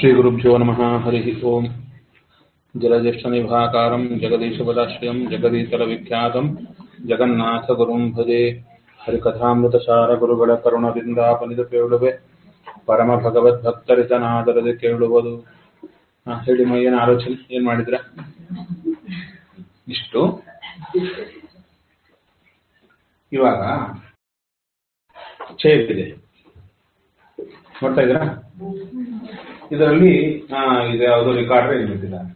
श्रीगुरुभ्यो नमः हरिः ओम् जलज्येष्ठनिभाकारम् जगदीशपदाश्रयम् जगदीतलविख्यातम् जगन्नाथगुरुम् भजे ಹರಿಕಥಾಮೃತಸಾರ ಗುರುಗಳ ಕರುಣದಿಂದಾಪನಿದ ಕೇಳುವೆ ಪರಮ ಭಗವದ್ಭಕ್ತರಿತನಾದರದೆ ಕೇಳುವುದು ಹಾ, ಹೇಳಿ ಮೈಯನ ಆಲೋಚನೆ ಏನ್ ಮಾಡಿದ್ರ ಇಷ್ಟು ಇವಾಗ ಚೇರ್ ಇದೆ ನೋಡ್ತಾ ಇದ್ದೀರಾ ಇದರಲ್ಲಿ ಆ, ಇದು ಯಾವುದು ರಿಕಾರ್ಡರ್ ಇಟ್ಟಿದ್ದಾರೆ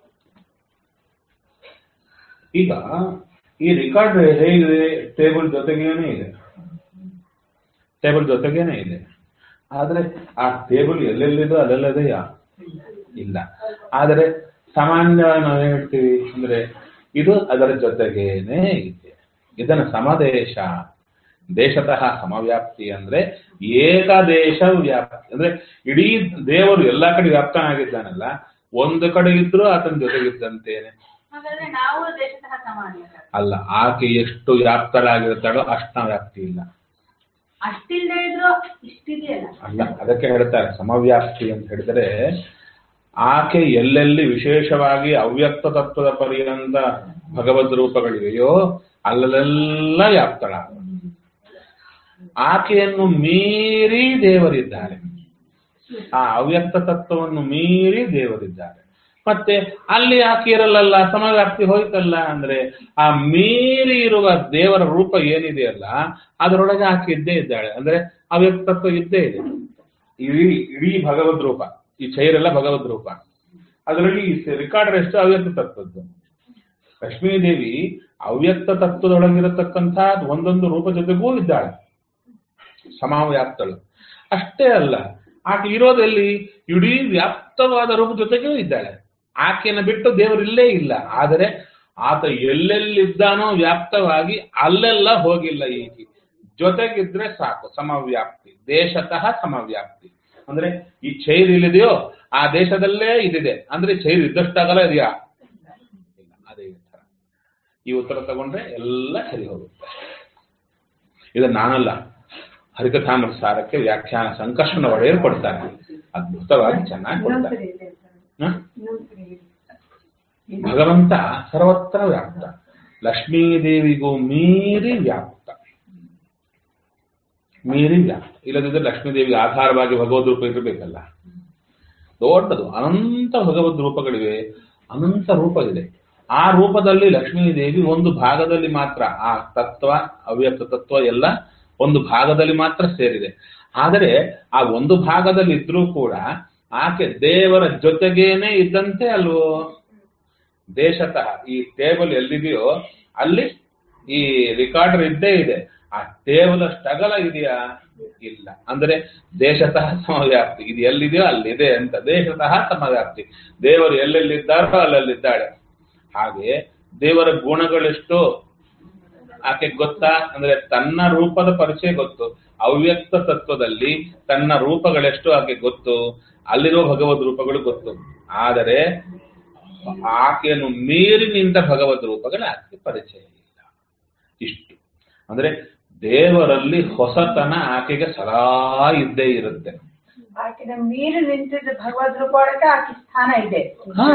ಈಗ ಈ ರಿಕಾರ್ಡರ್ ಹೇಗಿದೆ ಟೇಬಲ್ ಜೊತೆಗೇನೆ ಇದೆ ಟೇಬಲ್ ಜೊತೆಗೇನೆ ಇದೆ ಆದ್ರೆ ಆ ಟೇಬಲ್ ಎಲ್ಲೆಲ್ಲಿದೋ ಅಲ್ಲೆಲ್ಲದೆಯಾ ಇಲ್ಲ ಆದರೆ ಸಾಮಾನ್ಯ ನಾವು ಹೇಳ್ತೀವಿ ಅಂದ್ರೆ ಇದು ಅದರ ಜೊತೆಗೇನೆ ಇದೆ ಇದನ್ನ ಸಮದೇಶ ದೇಶತಃ ಸಮವ್ಯಾಪ್ತಿ ಅಂದ್ರೆ ಏಕದೇಶ ವ್ಯಾಪ್ತಿ ಅಂದ್ರೆ ಇಡೀ ದೇವರು ಎಲ್ಲಾ ಕಡೆ ವ್ಯಾಪ್ತನಾಗಿದ್ದಾನಲ್ಲ ಒಂದು ಕಡೆ ಇದ್ರೂ ಆತನ ಜೊತೆಗಿದ್ದಂತೇನೆ ಹಾಗಾದ್ರೆ ನಾವು ದೇಶತಃ ಸಮಾನ ಅಲ್ಲ ಆಕೆ ಎಷ್ಟು ವ್ಯಾಪ್ತಳಾಗಿರ್ತಾಳೋ ಅಷ್ಟ ವ್ಯಾಪ್ತಿ ಇಲ್ಲ ಅಷ್ಟಿಲ್ಲದೆ ಇದ್ರು ಇಷ್ಟಿದೆಯಲ್ಲ ಅಲ್ಲ ಅದಕ್ಕೆ ಹೇಳ್ತಾರೆ ಸಮವ್ಯಾಪ್ತಿ ಅಂತ ಹೇಳಿದ್ರೆ ಆಕೆ ಎಲ್ಲೆಲ್ಲಿ ವಿಶೇಷವಾಗಿ ಅವ್ಯಕ್ತ ತತ್ವದ ಪರ್ಯಂತ ಭಗವದ್ ರೂಪಗಳಿವೆಯೋ ಅಲ್ಲೆಲ್ಲ ವ್ಯಾಪ್ತಳ ಆಕೆಯನ್ನು ಮೀರಿ ದೇವರಿದ್ದಾರೆ ಆ ಅವ್ಯಕ್ತ ತತ್ವವನ್ನು ಮೀರಿ ದೇವರಿದ್ದಾರೆ ಮತ್ತೆ ಅಲ್ಲಿ ಆಕೆ ಇರಲ್ಲಲ್ಲ ಸಮವ್ಯಾಪ್ತಿ ಹೋಯ್ತಲ್ಲ ಅಂದ್ರೆ ಆ ಮೀರಿ ಇರುವ ದೇವರ ರೂಪ ಏನಿದೆಯಲ್ಲ ಅದರೊಳಗೆ ಆಕೆ ಇದ್ದೇ ಇದ್ದಾಳೆ ಅಂದ್ರೆ ಅವ್ಯಕ್ತ ತತ್ವ ಇದ್ದೇ ಇದೆ ಇಡೀ ಇಡೀ ಭಗವದ್ ರೂಪ ಈ ಚೈರೆಲ್ಲ ಭಗವದ್ ರೂಪ ಅದರಲ್ಲಿ ರಿಕಾರ್ಡರ್ ಎಷ್ಟು ಅವ್ಯಕ್ತ ತತ್ವದ್ದು ಲಕ್ಷ್ಮೀದೇವಿ ಅವ್ಯಕ್ತ ತತ್ವದೊಳಗಿರತಕ್ಕಂಥ ಒಂದೊಂದು ರೂಪ ಜೊತೆಗೂ ಇದ್ದಾಳೆ ಸಮಾವ್ಯಾಪ್ತಳು ಅಷ್ಟೇ ಅಲ್ಲ ಆಕೆ ಇರೋದಲ್ಲಿ ಇಡೀ ವ್ಯಾಪ್ತವಾದ ರೂಪ ಜೊತೆಗೂ ಇದ್ದಾಳೆ ಆಕೆಯನ್ನು ಬಿಟ್ಟು ದೇವರಿಲ್ಲೇ ಇಲ್ಲ ಆದರೆ ಆತ ಎಲ್ಲೆಲ್ಲಿದ್ದಾನೋ ವ್ಯಾಪ್ತವಾಗಿ ಅಲ್ಲೆಲ್ಲ ಹೋಗಿಲ್ಲ ಈಕೆ ಜೊತೆಗಿದ್ರೆ ಸಾಕು ಸಮವ್ಯಾಪ್ತಿ ದೇಶತಃ ಸಮವ್ಯಾಪ್ತಿ ಅಂದ್ರೆ ಈ ಚೈರ್ ಇಲ್ಲಿದೆಯೋ ಆ ದೇಶದಲ್ಲೇ ಇದಿದೆ ಅಂದ್ರೆ ಚೈರ್ ಇದ್ದಷ್ಟಾಗಲ್ಲ ಇದೆಯಾ ಇಲ್ಲ ಅದೇ ಉತ್ತರ ಈ ಉತ್ತರ ತಗೊಂಡ್ರೆ ಎಲ್ಲ ಸರಿ ಹೋಗುತ್ತೆ ಇದು ನಾನಲ್ಲ ಹರಿಕಥಾಮೃತ ಸಾರಕ್ಕೆ ವ್ಯಾಖ್ಯಾನ ಸಂಕರ್ಷಣ ಒಡೆಯರು ಕೊಡ್ತಾರೆ ಅದ್ಭುತವಾಗಿ ಚೆನ್ನಾಗಿ ಕೊಡ್ತಾರೆ ಹ? ಭಗವಂತ ಸರ್ವತ್ರ ವ್ಯಾಪ್ತ ಲಕ್ಷ್ಮೀದೇವಿಗೂ ಮೀರಿ ವ್ಯಾಪ್ತ ಮೀರಿ ವ್ಯಾಪ್ತ ಇಲ್ಲದಿದ್ದರೆ ಲಕ್ಷ್ಮೀದೇವಿಗೆ ಆಧಾರವಾಗಿ ಭಗವದ್ ರೂಪ ಇರಬೇಕಲ್ಲ ದೊಡ್ಡದು ಅನಂತ ಭಗವದ್ ರೂಪಗಳಿವೆ ಅನಂತ ರೂಪ ಇದೆ ಆ ರೂಪದಲ್ಲಿ ಲಕ್ಷ್ಮೀದೇವಿ ಒಂದು ಭಾಗದಲ್ಲಿ ಮಾತ್ರ ಆ ತತ್ವ ಅವ್ಯಕ್ತ ತತ್ವ ಎಲ್ಲ ಒಂದು ಭಾಗದಲ್ಲಿ ಮಾತ್ರ ಸೇರಿದೆ ಆದರೆ ಆ ಒಂದು ಭಾಗದಲ್ಲಿ ಇದ್ರೂ ಕೂಡ ಆಕೆ ದೇವರ ಜೊತೆಗೇನೆ ಇದ್ದಂತೆ ಅಲ್ವೋ ದೇಶತಃ ಈ ಟೇಬಲ್ ಎಲ್ಲಿದೆಯೋ ಅಲ್ಲಿ ಈ ರಿಕಾರ್ಡರ್ ಇದ್ದೇ ಇದೆ ಆ ಟೇಬಲ್ ಅಷ್ಟಗಲ ಇದೆಯಾ ಇಲ್ಲ ಅಂದ್ರೆ ದೇಶತಃ ಸಮವ್ಯಾಪ್ತಿ ಇದು ಎಲ್ಲಿದೆಯೋ ಅಲ್ಲಿದೆ ಅಂತ ದೇಶತಃ ಸಮವ್ಯಾಪ್ತಿ ದೇವರು ಎಲ್ಲೆಲ್ಲಿದ್ದಾರೋ ಅಲ್ಲಲ್ಲಿದ್ದಾಳೆ ಹಾಗೆ ದೇವರ ಗುಣಗಳೆಷ್ಟು ಆಕೆ ಗೊತ್ತಾ ಅಂದ್ರೆ ತನ್ನ ರೂಪದ ಪರಿಚಯ ಗೊತ್ತು ಅವ್ಯಕ್ತ ತತ್ವದಲ್ಲಿ ತನ್ನ ರೂಪಗಳೆಷ್ಟು ಆಕೆ ಗೊತ್ತು ಅಲ್ಲಿರುವ ಭಗವದ್ ರೂಪಗಳು ಗೊತ್ತು ಆದರೆ ಆಕೆಯನ್ನು ಮೀರಿ ನಿಂತ ಭಗವದ್ ರೂಪಗಳ ಆಕೆ ಪರಿಚಯ ಇಲ್ಲ ಇಷ್ಟು ಅಂದ್ರೆ ದೇವರಲ್ಲಿ ಹೊಸತನ ಆಕೆಗೆ ಸದಾ ಇದ್ದೇ ಇರುತ್ತೆ ಆಕಿನ ಮೀರಿ ನಿಂತಿದ್ದ ಭಗವದ್ ರೂಪ ಒಳಗೆ ಆಕಿ ಸ್ಥಾನ ಇದೆ ಹಾ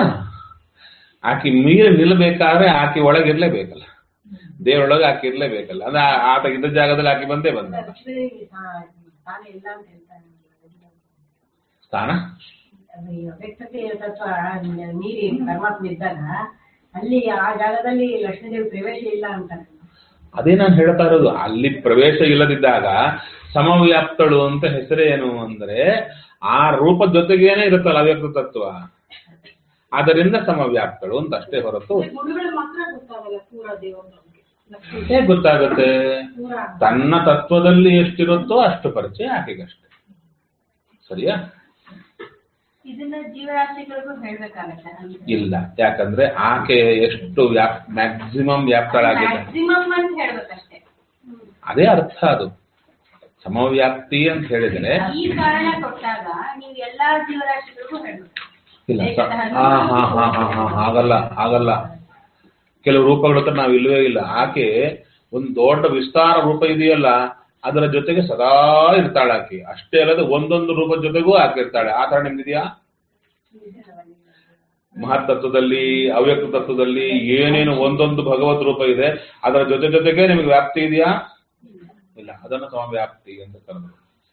ಆಕೆ ಮೀರಿ ನಿಲ್ಬೇಕಾದ್ರೆ ಆಕೆ ಒಳಗಿರ್ಲೇಬೇಕಲ್ಲ ದೇವರೊಳಗೆ ಆಕೆ ಇರ್ಲೇಬೇಕಲ್ಲ ಅಂದ್ರೆ ಆ- ಆತ ಇದ್ದ ಜಾಗದಲ್ಲಿ ಆಕೆ ಬಂದೇ ಬಂದ ಲಕ್ಷ್ಮೀದೇವಿ ಸ್ಥಾನ ಇಲ್ಲ ಅಂತ ಹೇಳ್ತಾನೆ ಸ್ಥಾನ ಅದು ಈ ಅವ್ಯಕ್ತತೆ ತತ್ವ ನೀರಿ ಪರಮಾತ್ಮ ಇದ್ದಾಗ ಅಲ್ಲಿ ಆ ಜಾಗದಲ್ಲಿ ಲಕ್ಷ್ಮೀದೇವಿ ಪ್ರವೇಶ ಇಲ್ಲ ಅಂತಾನೆ ಅದೇ ನಾನು ಹೇಳ್ತಾ ಇರೋದು ಅಲ್ಲಿ ಪ್ರವೇಶ ಇಲ್ಲದಿದ್ದಾಗ ಸಮವ್ಯಾಪ್ತಳು ಅಂತ ಹೆಸರೇನು ಅಂದ್ರೆ ಆ ರೂಪ ಜೊತೆಗೇನೆ ಇರುತ್ತಲ್ಲ ಅವ್ಯಕ್ತ ತತ್ವ ಅದರಿಂದ ಸಮವ್ಯಾಪ್ತಳು ಅಂತ ಅಷ್ಟೇ ಹೊರತು ಗುರುಗಳು ಮಾತ್ರ ಗೊತ್ತಾಗಲ್ಲ ಪೂರ ದೇವರು ಹೇಗೆ ಗೊತ್ತಾಗುತ್ತೆ ಪೂರ ತನ್ನ ತತ್ವದಲ್ಲಿ ಎಷ್ಟಿರುತ್ತೋ ಅಷ್ಟು ಪರಿಚಯ ಆಕೆಗಷ್ಟೇ ಸರಿಯಾ ಇದನ್ನ ಜೀವರಾಶಿಗಳಿಗೂ ಹೇಳ್ಬೇಕಾಗತ್ತೆ ಇಲ್ಲ ಯಾಕಂದ್ರೆ ಆಕೆ ಎಷ್ಟು ವ್ಯಾಪ್ ಮ್ಯಾಕ್ಸಿಮಮ್ ವ್ಯಾಪ್ತಳಾಗಿದೆ ಮ್ಯಾಕ್ಸಿಮಮ್ ಅಂತ ಹೇಳ್ಬೇಕಷ್ಟೇ ಅದೇ ಅರ್ಥ ಅದು ಸಮವ್ಯಾಪ್ತಿ ಅಂತ ಹೇಳಿದ್ರೆ ಈ ಕಾರಣ ಕೊಟ್ಟಾಗ ನೀವು ಎಲ್ಲಾ ಜೀವರಾಶಿಗಳಿಗೂ ಹೇಳ್ಬೇಕು ಇಲ್ಲ ಸ- ಹಾ ಹಾ ಹಾ ಹಾ ಹಾ ಹಾಗಲ್ಲ ಹಾಗಲ್ಲ ಕೆಲವು ರೂಪಗಳ ಹತ್ರ ನಾವು ಇಲ್ವೇ ಇಲ್ಲ ಆಕೆ ಒಂದು ದೊಡ್ಡ ವಿಸ್ತಾರ ರೂಪ ಇದೆಯಲ್ಲ ಅದರ ಜೊತೆಗೆ ಸದಾ ಇರ್ತಾಳೆ ಆಕೆ ಅಷ್ಟೇ ಅಲ್ಲದೆ ಒಂದೊಂದು ರೂಪದ ಜೊತೆಗೂ ಆಕೆ ಇರ್ತಾಳೆ ಆ ತರ ನಿಮ್ದಿದೆಯಾ ಮಹತ್ತತ್ವದಲ್ಲಿ ಅವ್ಯಕ್ತ ತತ್ವದಲ್ಲಿ ಏನೇನು ಒಂದೊಂದು ಭಗವತ್ ರೂಪ ಇದೆ ಅದರ ಜೊತೆ ಜೊತೆಗೆ ನಿಮಗೆ ವ್ಯಾಪ್ತಿ ಇದೆಯಾ ಇಲ್ಲ ಅದನ್ನು ಸಮವ್ಯಾಪ್ತಿ ಅಂತ ಕರೆದ್ರು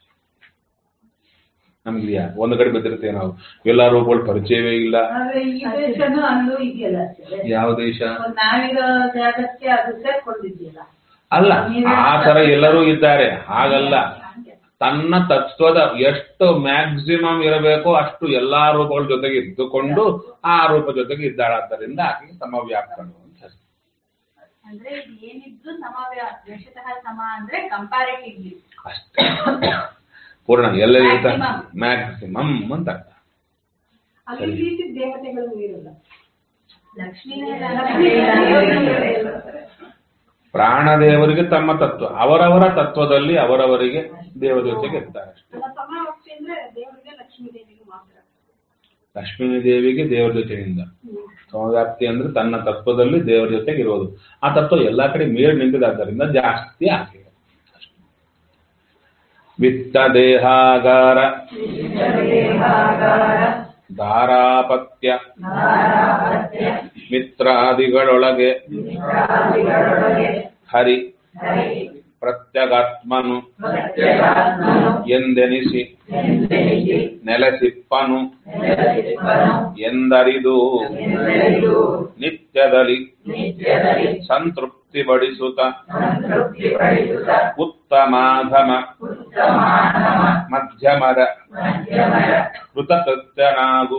ನಮ್ಗಿದೆಯಾ ಒಂದು ಕಡೆ ಬಿದ್ದಿರುತ್ತೆ ನಾವು ಎಲ್ಲ ರೂಪಗಳು ಪರಿಚಯವೇ ಇಲ್ಲ ಆದ್ರೆ ಈ ದೇಶನೂ ಅಲ್ಲೂ ಇದೆಯಲ್ಲ ಸರ್. ಯಾವ ದೇಶ ನಾವಿರೋ ಜಾಗಕ್ಕೆ ಅದು ಸೇರ್ಕೊಂಡಿದ್ಯಲ್ಲ ಅಲ್ಲ ಆ ತರ ಎಲ್ಲರೂ ಇದ್ದಾರೆ ಹಾಗಲ್ಲ ತನ್ನ ತತ್ವದ ಎಷ್ಟು ಮ್ಯಾಕ್ಸಿಮಮ್ ಇರಬೇಕೋ ಅಷ್ಟು ಎಲ್ಲಾ ರೂಪಗಳ ಜೊತೆಗೆ ಇದ್ದುಕೊಂಡು ಆ ರೂಪ ಜೊತೆಗೆ ಇದ್ದಾಳಾದ್ದರಿಂದ ಆಕೆಗೆ ಸಮವ್ಯಾಪ್ತಳು ಅಂತ ಹೆಸರು. ಅಂದ್ರೆ ಇದು ಏನಿದ್ದು ಸಮವ್ಯ ದ್ವೇಷತಃ ಸಮ ಅಂದ್ರೆ ಕಂಪ್ಯಾರಿಟಿವ್ಲಿ ಅಷ್ಟೇ ಪೂರ್ಣ ಎಲ್ಲೆಲ್ಲಿ Maximum. ಮ್ಯಾಕ್ಸಿಮಮ್ ಅಂತ ಅರ್ಥ ಅಲ್ಲಿ ಈ ರೀತಿ ದೇವತೆಗಳು ಇರಲ್ಲ ಲಕ್ಷ್ಮೀ ಪ್ರಾಣದೇವರಿಗೆ ತಮ್ಮ ತತ್ವ ಅವರವರ ತತ್ವದಲ್ಲಿ ಅವರವರಿಗೆ ದೇವರ ಜೊತೆಗೆ ಇರ್ತಾರೆ ಅಷ್ಟೇ ಸಮಾವರ್ತಿ ಅಂದ್ರೆ ದೇವರಿಗೆ ಲಕ್ಷ್ಮೀ ದೇವಿಗೆ ಮಾತ್ರ ಲಕ್ಷ್ಮೀ ದೇವಿಗೆ ದೇವರ ಜೊತೆಯಿಂದ ಸಮವ್ಯಾಪ್ತಿ ಅಂದ್ರೆ ತನ್ನ ತತ್ವದಲ್ಲಿ ದೇವರ ಜೊತೆಗೆ ಇರೋದು ಆ ತತ್ವ ಎಲ್ಲಾ ಕಡೆ ಮೇಲ್ ನಿಂತಿದ್ದಾದ್ದರಿಂದ ಜಾಸ್ತಿ ಆಗಿದೆ ವಿತ್ತ ದೇಹಾಗಾರ ಧಾರಾಪತ್ಯ ಮಿತ್ರಾದಿಗಳೊಳಗೆ ಹರಿ ಪ್ರತ್ಯಗಾತ್ಮನು ಎಂದೆನಿಸಿ ನೆಲೆಸಿಪ್ಪನು ಎಂದರಿದು ನಿತ್ಯದಲ್ಲಿ ಸಂತೃಪ್ತಿ ಬಡಿಸುತ್ತ ಉತ್ತಮಾಧಮ ಮಧ್ಯಮರ ಕೃತಕೃತ್ಯನಾಗು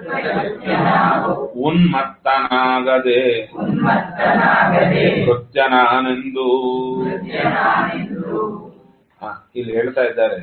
ಉನ್ಮತ್ತನಾಗದೆ ಕೃತ್ಯನಾನೆಂದು ಹ, ಇಲ್ಲಿ ಹೇಳ್ತಾ ಇದ್ದಾರೆ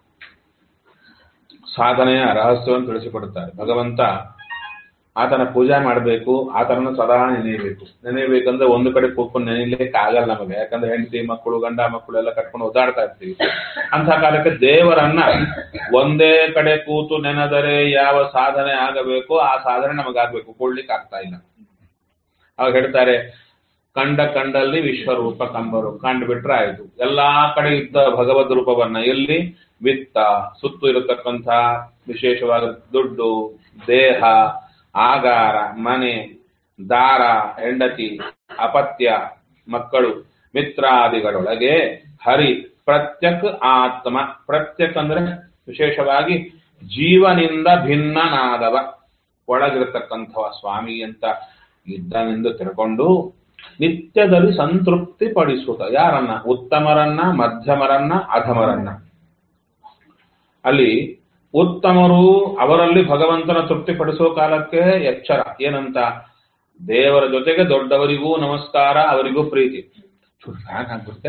ಸಾಧನೆಯ ರಹಸ್ಯವನ್ನು ತಿಳಿಸಿಕೊಡುತ್ತಾರೆ ಭಗವಂತ ಆತನ ಪೂಜೆ ಮಾಡಬೇಕು ಆತನನ್ನು ಸದಾ ನೆನೆಯಬೇಕು ನೆನೆಯಬೇಕಂದ್ರೆ ಒಂದು ಕಡೆ ಕೂತ್ಕೊಂಡು ನೆನೆಯಲಿಕ್ಕೆ ಆಗಲ್ಲ ನಮಗೆ ಯಾಕಂದ್ರೆ ಹೆಂಡತಿ ಮಕ್ಕಳು ಗಂಡ ಮಕ್ಕಳು ಎಲ್ಲ ಕಟ್ಕೊಂಡು ಓದಾಡ್ತಾ ಇರ್ತೀವಿ ಅಂತ ಕಾಲಕ್ಕೆ ದೇವರನ್ನ ಒಂದೇ ಕಡೆ ಕೂತು ನೆನೆದರೆ ಯಾವ ಸಾಧನೆ ಆಗಬೇಕೋ ಆ ಸಾಧನೆ ನಮಗಾಗ್ಬೇಕು ಕೊಡ್ಲಿಕ್ಕೆ ಆಗ್ತಾ ಇಲ್ಲ ಅವಾಗ ಹೇಳ್ತಾರೆ ಕಂಡ ಕಂಡಲ್ಲಿ ವಿಶ್ವರೂಪ ಕಂಬರು ಕಂಡು ಬಿಟ್ರೆ ಆಯ್ತು ಎಲ್ಲಾ ಕಡೆ ಇದ್ದ ಭಗವದ್ ರೂಪವನ್ನ ಎಲ್ಲಿ ವಿತ್ತ ಸುತ್ತು ಇರತಕ್ಕಂಥ ವಿಶೇಷವಾದ ದುಡ್ಡು ದೇಹ ಆಗಾರ ಮನೆ ದಾರ ಹೆಂಡತಿ ಅಪತ್ಯ ಮಕ್ಕಳು ಮಿತ್ರಾದಿಗಳೊಳಗೆ ಹರಿ ಪ್ರತ್ಯಕ್ ಆತ್ಮ ಪ್ರತ್ಯಕ್ ಅಂದ್ರೆ ವಿಶೇಷವಾಗಿ ಜೀವನಿಂದ ಭಿನ್ನನಾದವ ಒಳಗಿರತಕ್ಕಂಥವ ಸ್ವಾಮಿ ಅಂತ ಇದ್ದನೆಂದು ತಿಳ್ಕೊಂಡು ನಿತ್ಯದಲ್ಲಿ ಸಂತೃಪ್ತಿ ಪಡಿಸುತ್ತ ಯಾರನ್ನ ಉತ್ತಮರನ್ನ ಮಧ್ಯಮರನ್ನ ಅಧಮರನ್ನ ಅಲ್ಲಿ ಉತ್ತಮರು ಅವರಲ್ಲಿ ಭಗವಂತನ ತೃಪ್ತಿ ಪಡಿಸೋ ಕಾಲಕ್ಕೆ ಎಚ್ಚರ ಏನಂತ ದೇವರ ಜೊತೆಗೆ ದೊಡ್ಡವರಿಗೂ ನಮಸ್ಕಾರ ಅವರಿಗೂ ಪ್ರೀತಿ ಚೂರು ಫ್ಯಾನ್ ಹಾಕ್ಬಿಡ್ತೆ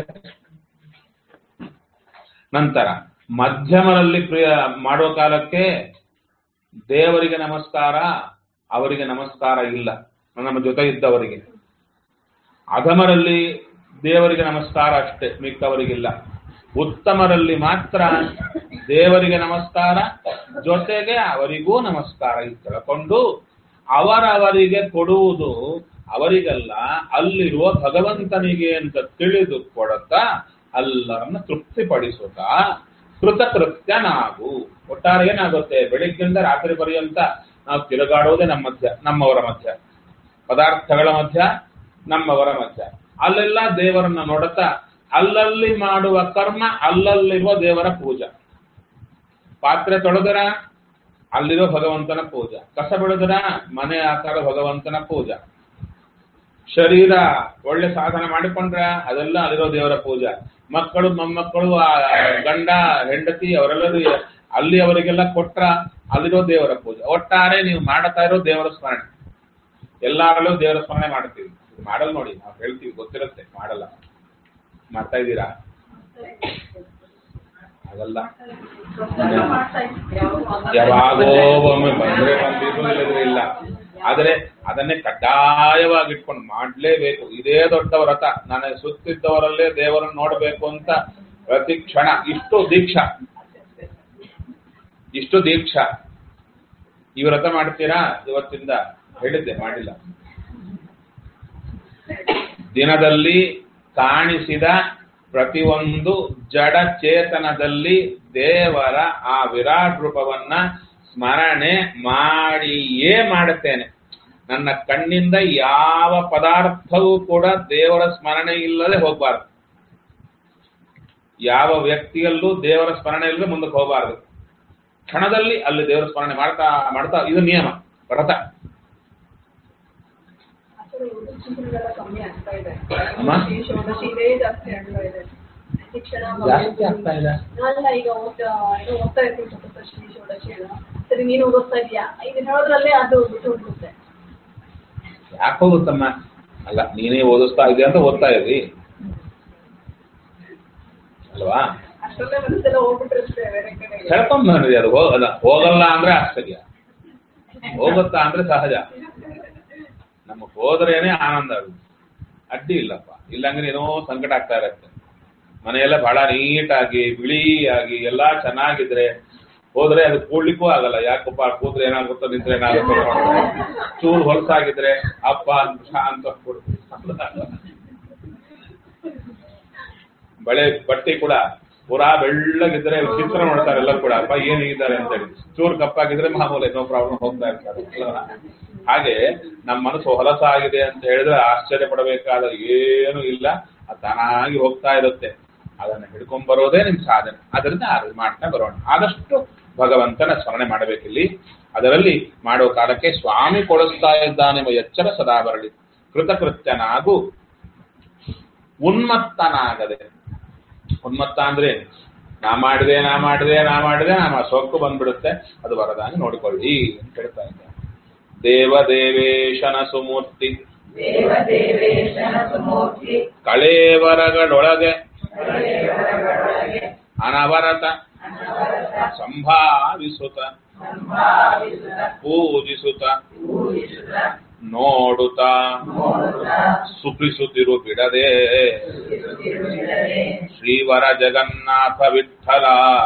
ನಂತರ ಮಧ್ಯಮರಲ್ಲಿ ಪ್ರಿಯ ಮಾಡೋ ಕಾಲಕ್ಕೆ ದೇವರಿಗೆ ನಮಸ್ಕಾರ ಅವರಿಗೆ ನಮಸ್ಕಾರ ಇಲ್ಲ ನಮ್ಮ ಜೊತೆ ಇದ್ದವರಿಗೆ ಅಧಮರಲ್ಲಿ ದೇವರಿಗೆ ನಮಸ್ಕಾರ ಅಷ್ಟೇ ಮಿಕ್ಕವರಿಗಿಲ್ಲ ಉತ್ತಮರಲ್ಲಿ ಮಾತ್ರ ದೇವರಿಗೆ ನಮಸ್ಕಾರ ಜೊತೆಗೆ ಅವರಿಗೂ ನಮಸ್ಕಾರ ಇದು ತಿಳ್ಕೊಂಡು ಅವರವರಿಗೆ ಕೊಡುವುದು ಅವರಿಗೆಲ್ಲ ಅಲ್ಲಿರುವ ಭಗವಂತನಿಗೆ ಅಂತ ತಿಳಿದು ಕೊಡುತ್ತಾ ಎಲ್ಲರನ್ನ ತೃಪ್ತಿಪಡಿಸುತ್ತಾ ಕೃತಕೃತ್ಯನಾಗು ಒಟ್ಟಾರೆ ಏನಾಗುತ್ತೆ ಬೆಳಿಗ್ಗಿಂದ ರಾತ್ರಿ ಪರ್ಯಂತ ನಾವು ತಿರುಗಾಡೋದೇ ನಮ್ಮ ಮಧ್ಯ ನಮ್ಮವರ ಮಧ್ಯ ಪದಾರ್ಥಗಳ ಮಧ್ಯ ನಮ್ಮವರ ಮಧ್ಯ ಅಲ್ಲೆಲ್ಲ ದೇವರನ್ನ ನೋಡುತ್ತಾ ಅಲ್ಲಲ್ಲಿ ಮಾಡುವ ಕರ್ಮ ಅಲ್ಲಲ್ಲಿರುವ ದೇವರ ಪೂಜಾ ಪಾತ್ರೆ ತೊಳೆದರ ಅಲ್ಲಿರೋ ಭಗವಂತನ ಪೂಜಾ ಕಸ ಬೆಳೆದರ ಮನೆ ಆಕಾರ ಭಗವಂತನ ಪೂಜಾ ಶರೀರ ಒಳ್ಳೆ ಸಾಧನ ಮಾಡಿಕೊಂಡ್ರ ಅದೆಲ್ಲ ಅಲ್ಲಿರೋ ದೇವರ ಪೂಜಾ ಮಕ್ಕಳು ಮೊಮ್ಮಕ್ಕಳು ಆ ಗಂಡ ಹೆಂಡತಿ ಅವರೆಲ್ಲರೂ ಅಲ್ಲಿ ಅವರಿಗೆಲ್ಲ ಕೊಟ್ರ ಅಲ್ಲಿರೋ ದೇವರ ಪೂಜೆ ಒಟ್ಟಾರೆ ನೀವು ಮಾಡ್ತಾ ಇರೋ ದೇವರ ಸ್ಮರಣೆ ಎಲ್ಲಾರಲ್ಲೂ ದೇವರ ಸ್ಮರಣೆ ಮಾಡ್ತೀವಿ ಮಾಡಲ್ ನೋಡಿ ನಾವು ಹೇಳ್ತೀವಿ ಗೊತ್ತಿರುತ್ತೆ ಮಾಡಲ್ಲ ಮಾಡ್ತಾ ಇದ್ದೀರಾ ಆಗಲ್ಲ ಮಾಡ್ತಾ ಇದ್ವಿ ಯಾವಾಗೋ ಒಮ್ಮೆ ಬಂದ್ರೆ ಬಂದಿದ್ರು ಇಲ್ಲದ್ರೆ ಇಲ್ಲ ಆದರೆ ಅದನ್ನೇ ಕಡ್ಡಾಯವಾಗಿ ಇಟ್ಕೊಂಡು ಮಾಡ್ಲೇಬೇಕು ಇದೇ ದೊಡ್ಡ ವ್ರತ ನಾನು ಸುತ್ತಿದ್ದವರಲ್ಲೇ ದೇವರನ್ನು ನೋಡಬೇಕು ಅಂತ ಪ್ರತಿ ಕ್ಷಣ ಇಷ್ಟು ದೀಕ್ಷಾ ಇಷ್ಟು ದೀಕ್ಷಾ ಈ ವ್ರತ ಮಾಡ್ತೀರಾ ಇವತ್ತಿಂದ ಹೇಳಿದ್ದೆ ಮಾಡಿಲ್ಲ ದಿನದಲ್ಲಿ ಕಾಣಿಸಿದ ಪ್ರತಿಯೊಂದು ಜಡ ಚೇತನದಲ್ಲಿ ದೇವರ ಆ ವಿರಾಟ್ ರೂಪವನ್ನ ಸ್ಮರಣೆ ಮಾಡಿಯೇ ಮಾಡುತ್ತೇನೆ ನನ್ನ ಕಣ್ಣಿಂದ ಯಾವ ಪದಾರ್ಥವೂ ಕೂಡ ದೇವರ ಸ್ಮರಣೆ ಇಲ್ಲದೆ ಹೋಗಬಾರದು ಯಾವ ವ್ಯಕ್ತಿಯಲ್ಲೂ ದೇವರ ಸ್ಮರಣೆ ಇಲ್ಲದೆ ಮುಂದಕ್ಕೆ ಹೋಗಬಾರದು ಕ್ಷಣದಲ್ಲಿ ಅಲ್ಲಿ ದೇವರ ಸ್ಮರಣೆ ಮಾಡ್ತಾ ಮಾಡ್ತಾ ಇದು ನಿಯಮ ವ್ರತ ಆಚೆ ಚಿಂತನೆಗಳೆಲ್ಲ ಕಮ್ಮಿ ಆಗ್ತಾ ಇದೆ ಅಮ್ಮ? ಶ್ರೀ ಷೋಡಶಿ ಇದೇ ಜಾಸ್ತಿ ಆಗ್ತಾ ಇದೆ ಶಿಕ್ಷಣ ಜಾಸ್ತಿ ಆಗ್ತಾ ಇದೆ ಅಲ್ಲ ಈಗ ಓದ್ತಾ ಏನೋ ಓದ್ತಾ ಇರ್ತೀನಿ ಸ್ವಲ್ಪ ಶ್ರೀ ಷೋಡಶಿ ಎಲ್ಲ ಸರಿ ನೀನು ಓದಿಸ್ತಾ ಇದೀಯಾ ಈಗ ಹೇಳೋದ್ರಲ್ಲೇ ಅದು ಬಿಟ್ಟು ಹೋಗ್ಬಿಡುತ್ತೆ ಯಾಕೆ ಹೋಗುತ್ತಮ್ಮ ಅಲ್ಲ ನೀನೇ ಓದಿಸ್ತಾ ಇದೆಯಾ ಅಂತ ಓದ್ತಾ ಇದ್ರಿ ಅಲ್ವಾ ಅಷ್ಟೊಂದೇ ಮನಸ್ಸೆಲ್ಲ ಹೋಗ್ಬಿಟ್ಟಿರುತ್ತೆ ಬೇರೆ ಕಡೆ ಹೇಳ್ಕೊಂಡ್ ಬಂದ್ರಿ ಅದು ಹೋಗಲ್ಲ ಹೋಗಲ್ಲ ಅಂದ್ರೆ ಆಶ್ಚರ್ಯ ಹೋಗುತ್ತಾ ಅಂದ್ರೆ ಸಹಜ ನಮಗ್ ಹೋದ್ರೇನೆ ಆನಂದ ಅದು ಅಡ್ಡಿ ಇಲ್ಲಪ್ಪ ಇಲ್ಲಂದ್ರೆ ಏನೋ ಸಂಕಟ ಆಗ್ತಾ ಇರತ್ತೆ ಮನೆಯೆಲ್ಲ ಬಹಳ ನೀಟಾಗಿ ಬಿಳಿಯಾಗಿ ಎಲ್ಲಾ ಚೆನ್ನಾಗಿದ್ರೆ ಹೋದ್ರೆ ಅದು ಕೂಡ್ಲಿಕ್ಕೂ ಆಗಲ್ಲ ಯಾಕಪ್ಪ ಕೂತ್ರೆ ಏನಾಗುತ್ತೋ ನಿಂತ್ರೆ ಏನಾಗುತ್ತೋ ನೋಡ್ತಾರೆ. ಚೂರು ಹೊಲಸಾಗಿದ್ರೆ ಅಪ್ಪ ಅಂತ ಶಾಂತ ಬಳೆ ಬಟ್ಟೆ ಕೂಡ ಪುರಾ ಬೆಳ್ಳಗಿದ್ರೆ ಚಿತ್ರ ನೋಡ್ತಾರೆ ಎಲ್ಲ ಕೂಡ ಅಪ್ಪ ಏನ್ ಹೀಗಿದ್ದಾರೆ ಅಂತೇಳಿ ಚೂರು ಕಪ್ಪಾಗಿದ್ರೆ ಮಾಮೂಲಿ ನೋ ಪ್ರಾಬ್ಲಮ್ ಹೋಗ್ತಾ ಇರ್ತಾರೆ ಅಲ್ವಾ? ಹಾಗೆ ನಮ್ಮ ಮನಸ್ಸು ಹೊಲಸಾಗಿದೆ ಅಂತ ಹೇಳಿದ್ರೆ ಆಶ್ಚರ್ಯ ಪಡಬೇಕಾದ ಏನು ಇಲ್ಲ ಅದು ತಾನಾಗಿ ಹೋಗ್ತಾ ಇರುತ್ತೆ ಅದನ್ನ ಹಿಡ್ಕೊಂಡ್ ಬರೋದೇ ನಿಮ್ ಸಾಧನೆ ಅದರಿಂದ ಅದು ಮಾಡ್ತಾ ಬರೋಣ ಆದಷ್ಟು ಭಗವಂತನ ಸ್ಮರಣೆ ಮಾಡಬೇಕಿಲ್ಲಿ ಅದರಲ್ಲಿ ಮಾಡೋ ಕಾಲಕ್ಕೆ ಸ್ವಾಮಿ ಕೊಡಿಸ್ತಾ ಇದ್ದಾನೆಂಬ ಎಚ್ಚರ ಸದಾ ಬರಲಿ ಕೃತಕೃತ್ಯನಾಗು ಉನ್ಮತ್ತನಾಗದೆ ಉನ್ಮತ್ತ ಅಂದ್ರೆ ನಾ ಮಾಡಿದೆ ನಾ ಮಾಡಿದೆ ನಾ ಮಾಡಿದೆ ನಮ್ಮ ಸೊಕ್ಕು ಬಂದ್ಬಿಡುತ್ತೆ ಅದು ವರದಾನ ನೋಡಿಕೊಳ್ಳಿ ಅಂತ ಹೇಳ್ತಾ ಇದ್ದಾರೆ ದೇವದೇವೇಶನ ಸುಮೂರ್ತಿ ಕಳೇವರಗಳೊಳಗೆ ಅನವರತ ಸಂಭಾವಿಸುತ್ತ ಪೂಜಿಸುತ್ತ ನೋಡುತ್ತ ಸುಖಿಸುತ್ತಿರು ಬಿಡದೆ ಶ್ರೀವರ ಜಗನ್ನಾಥ ವಿಠಲ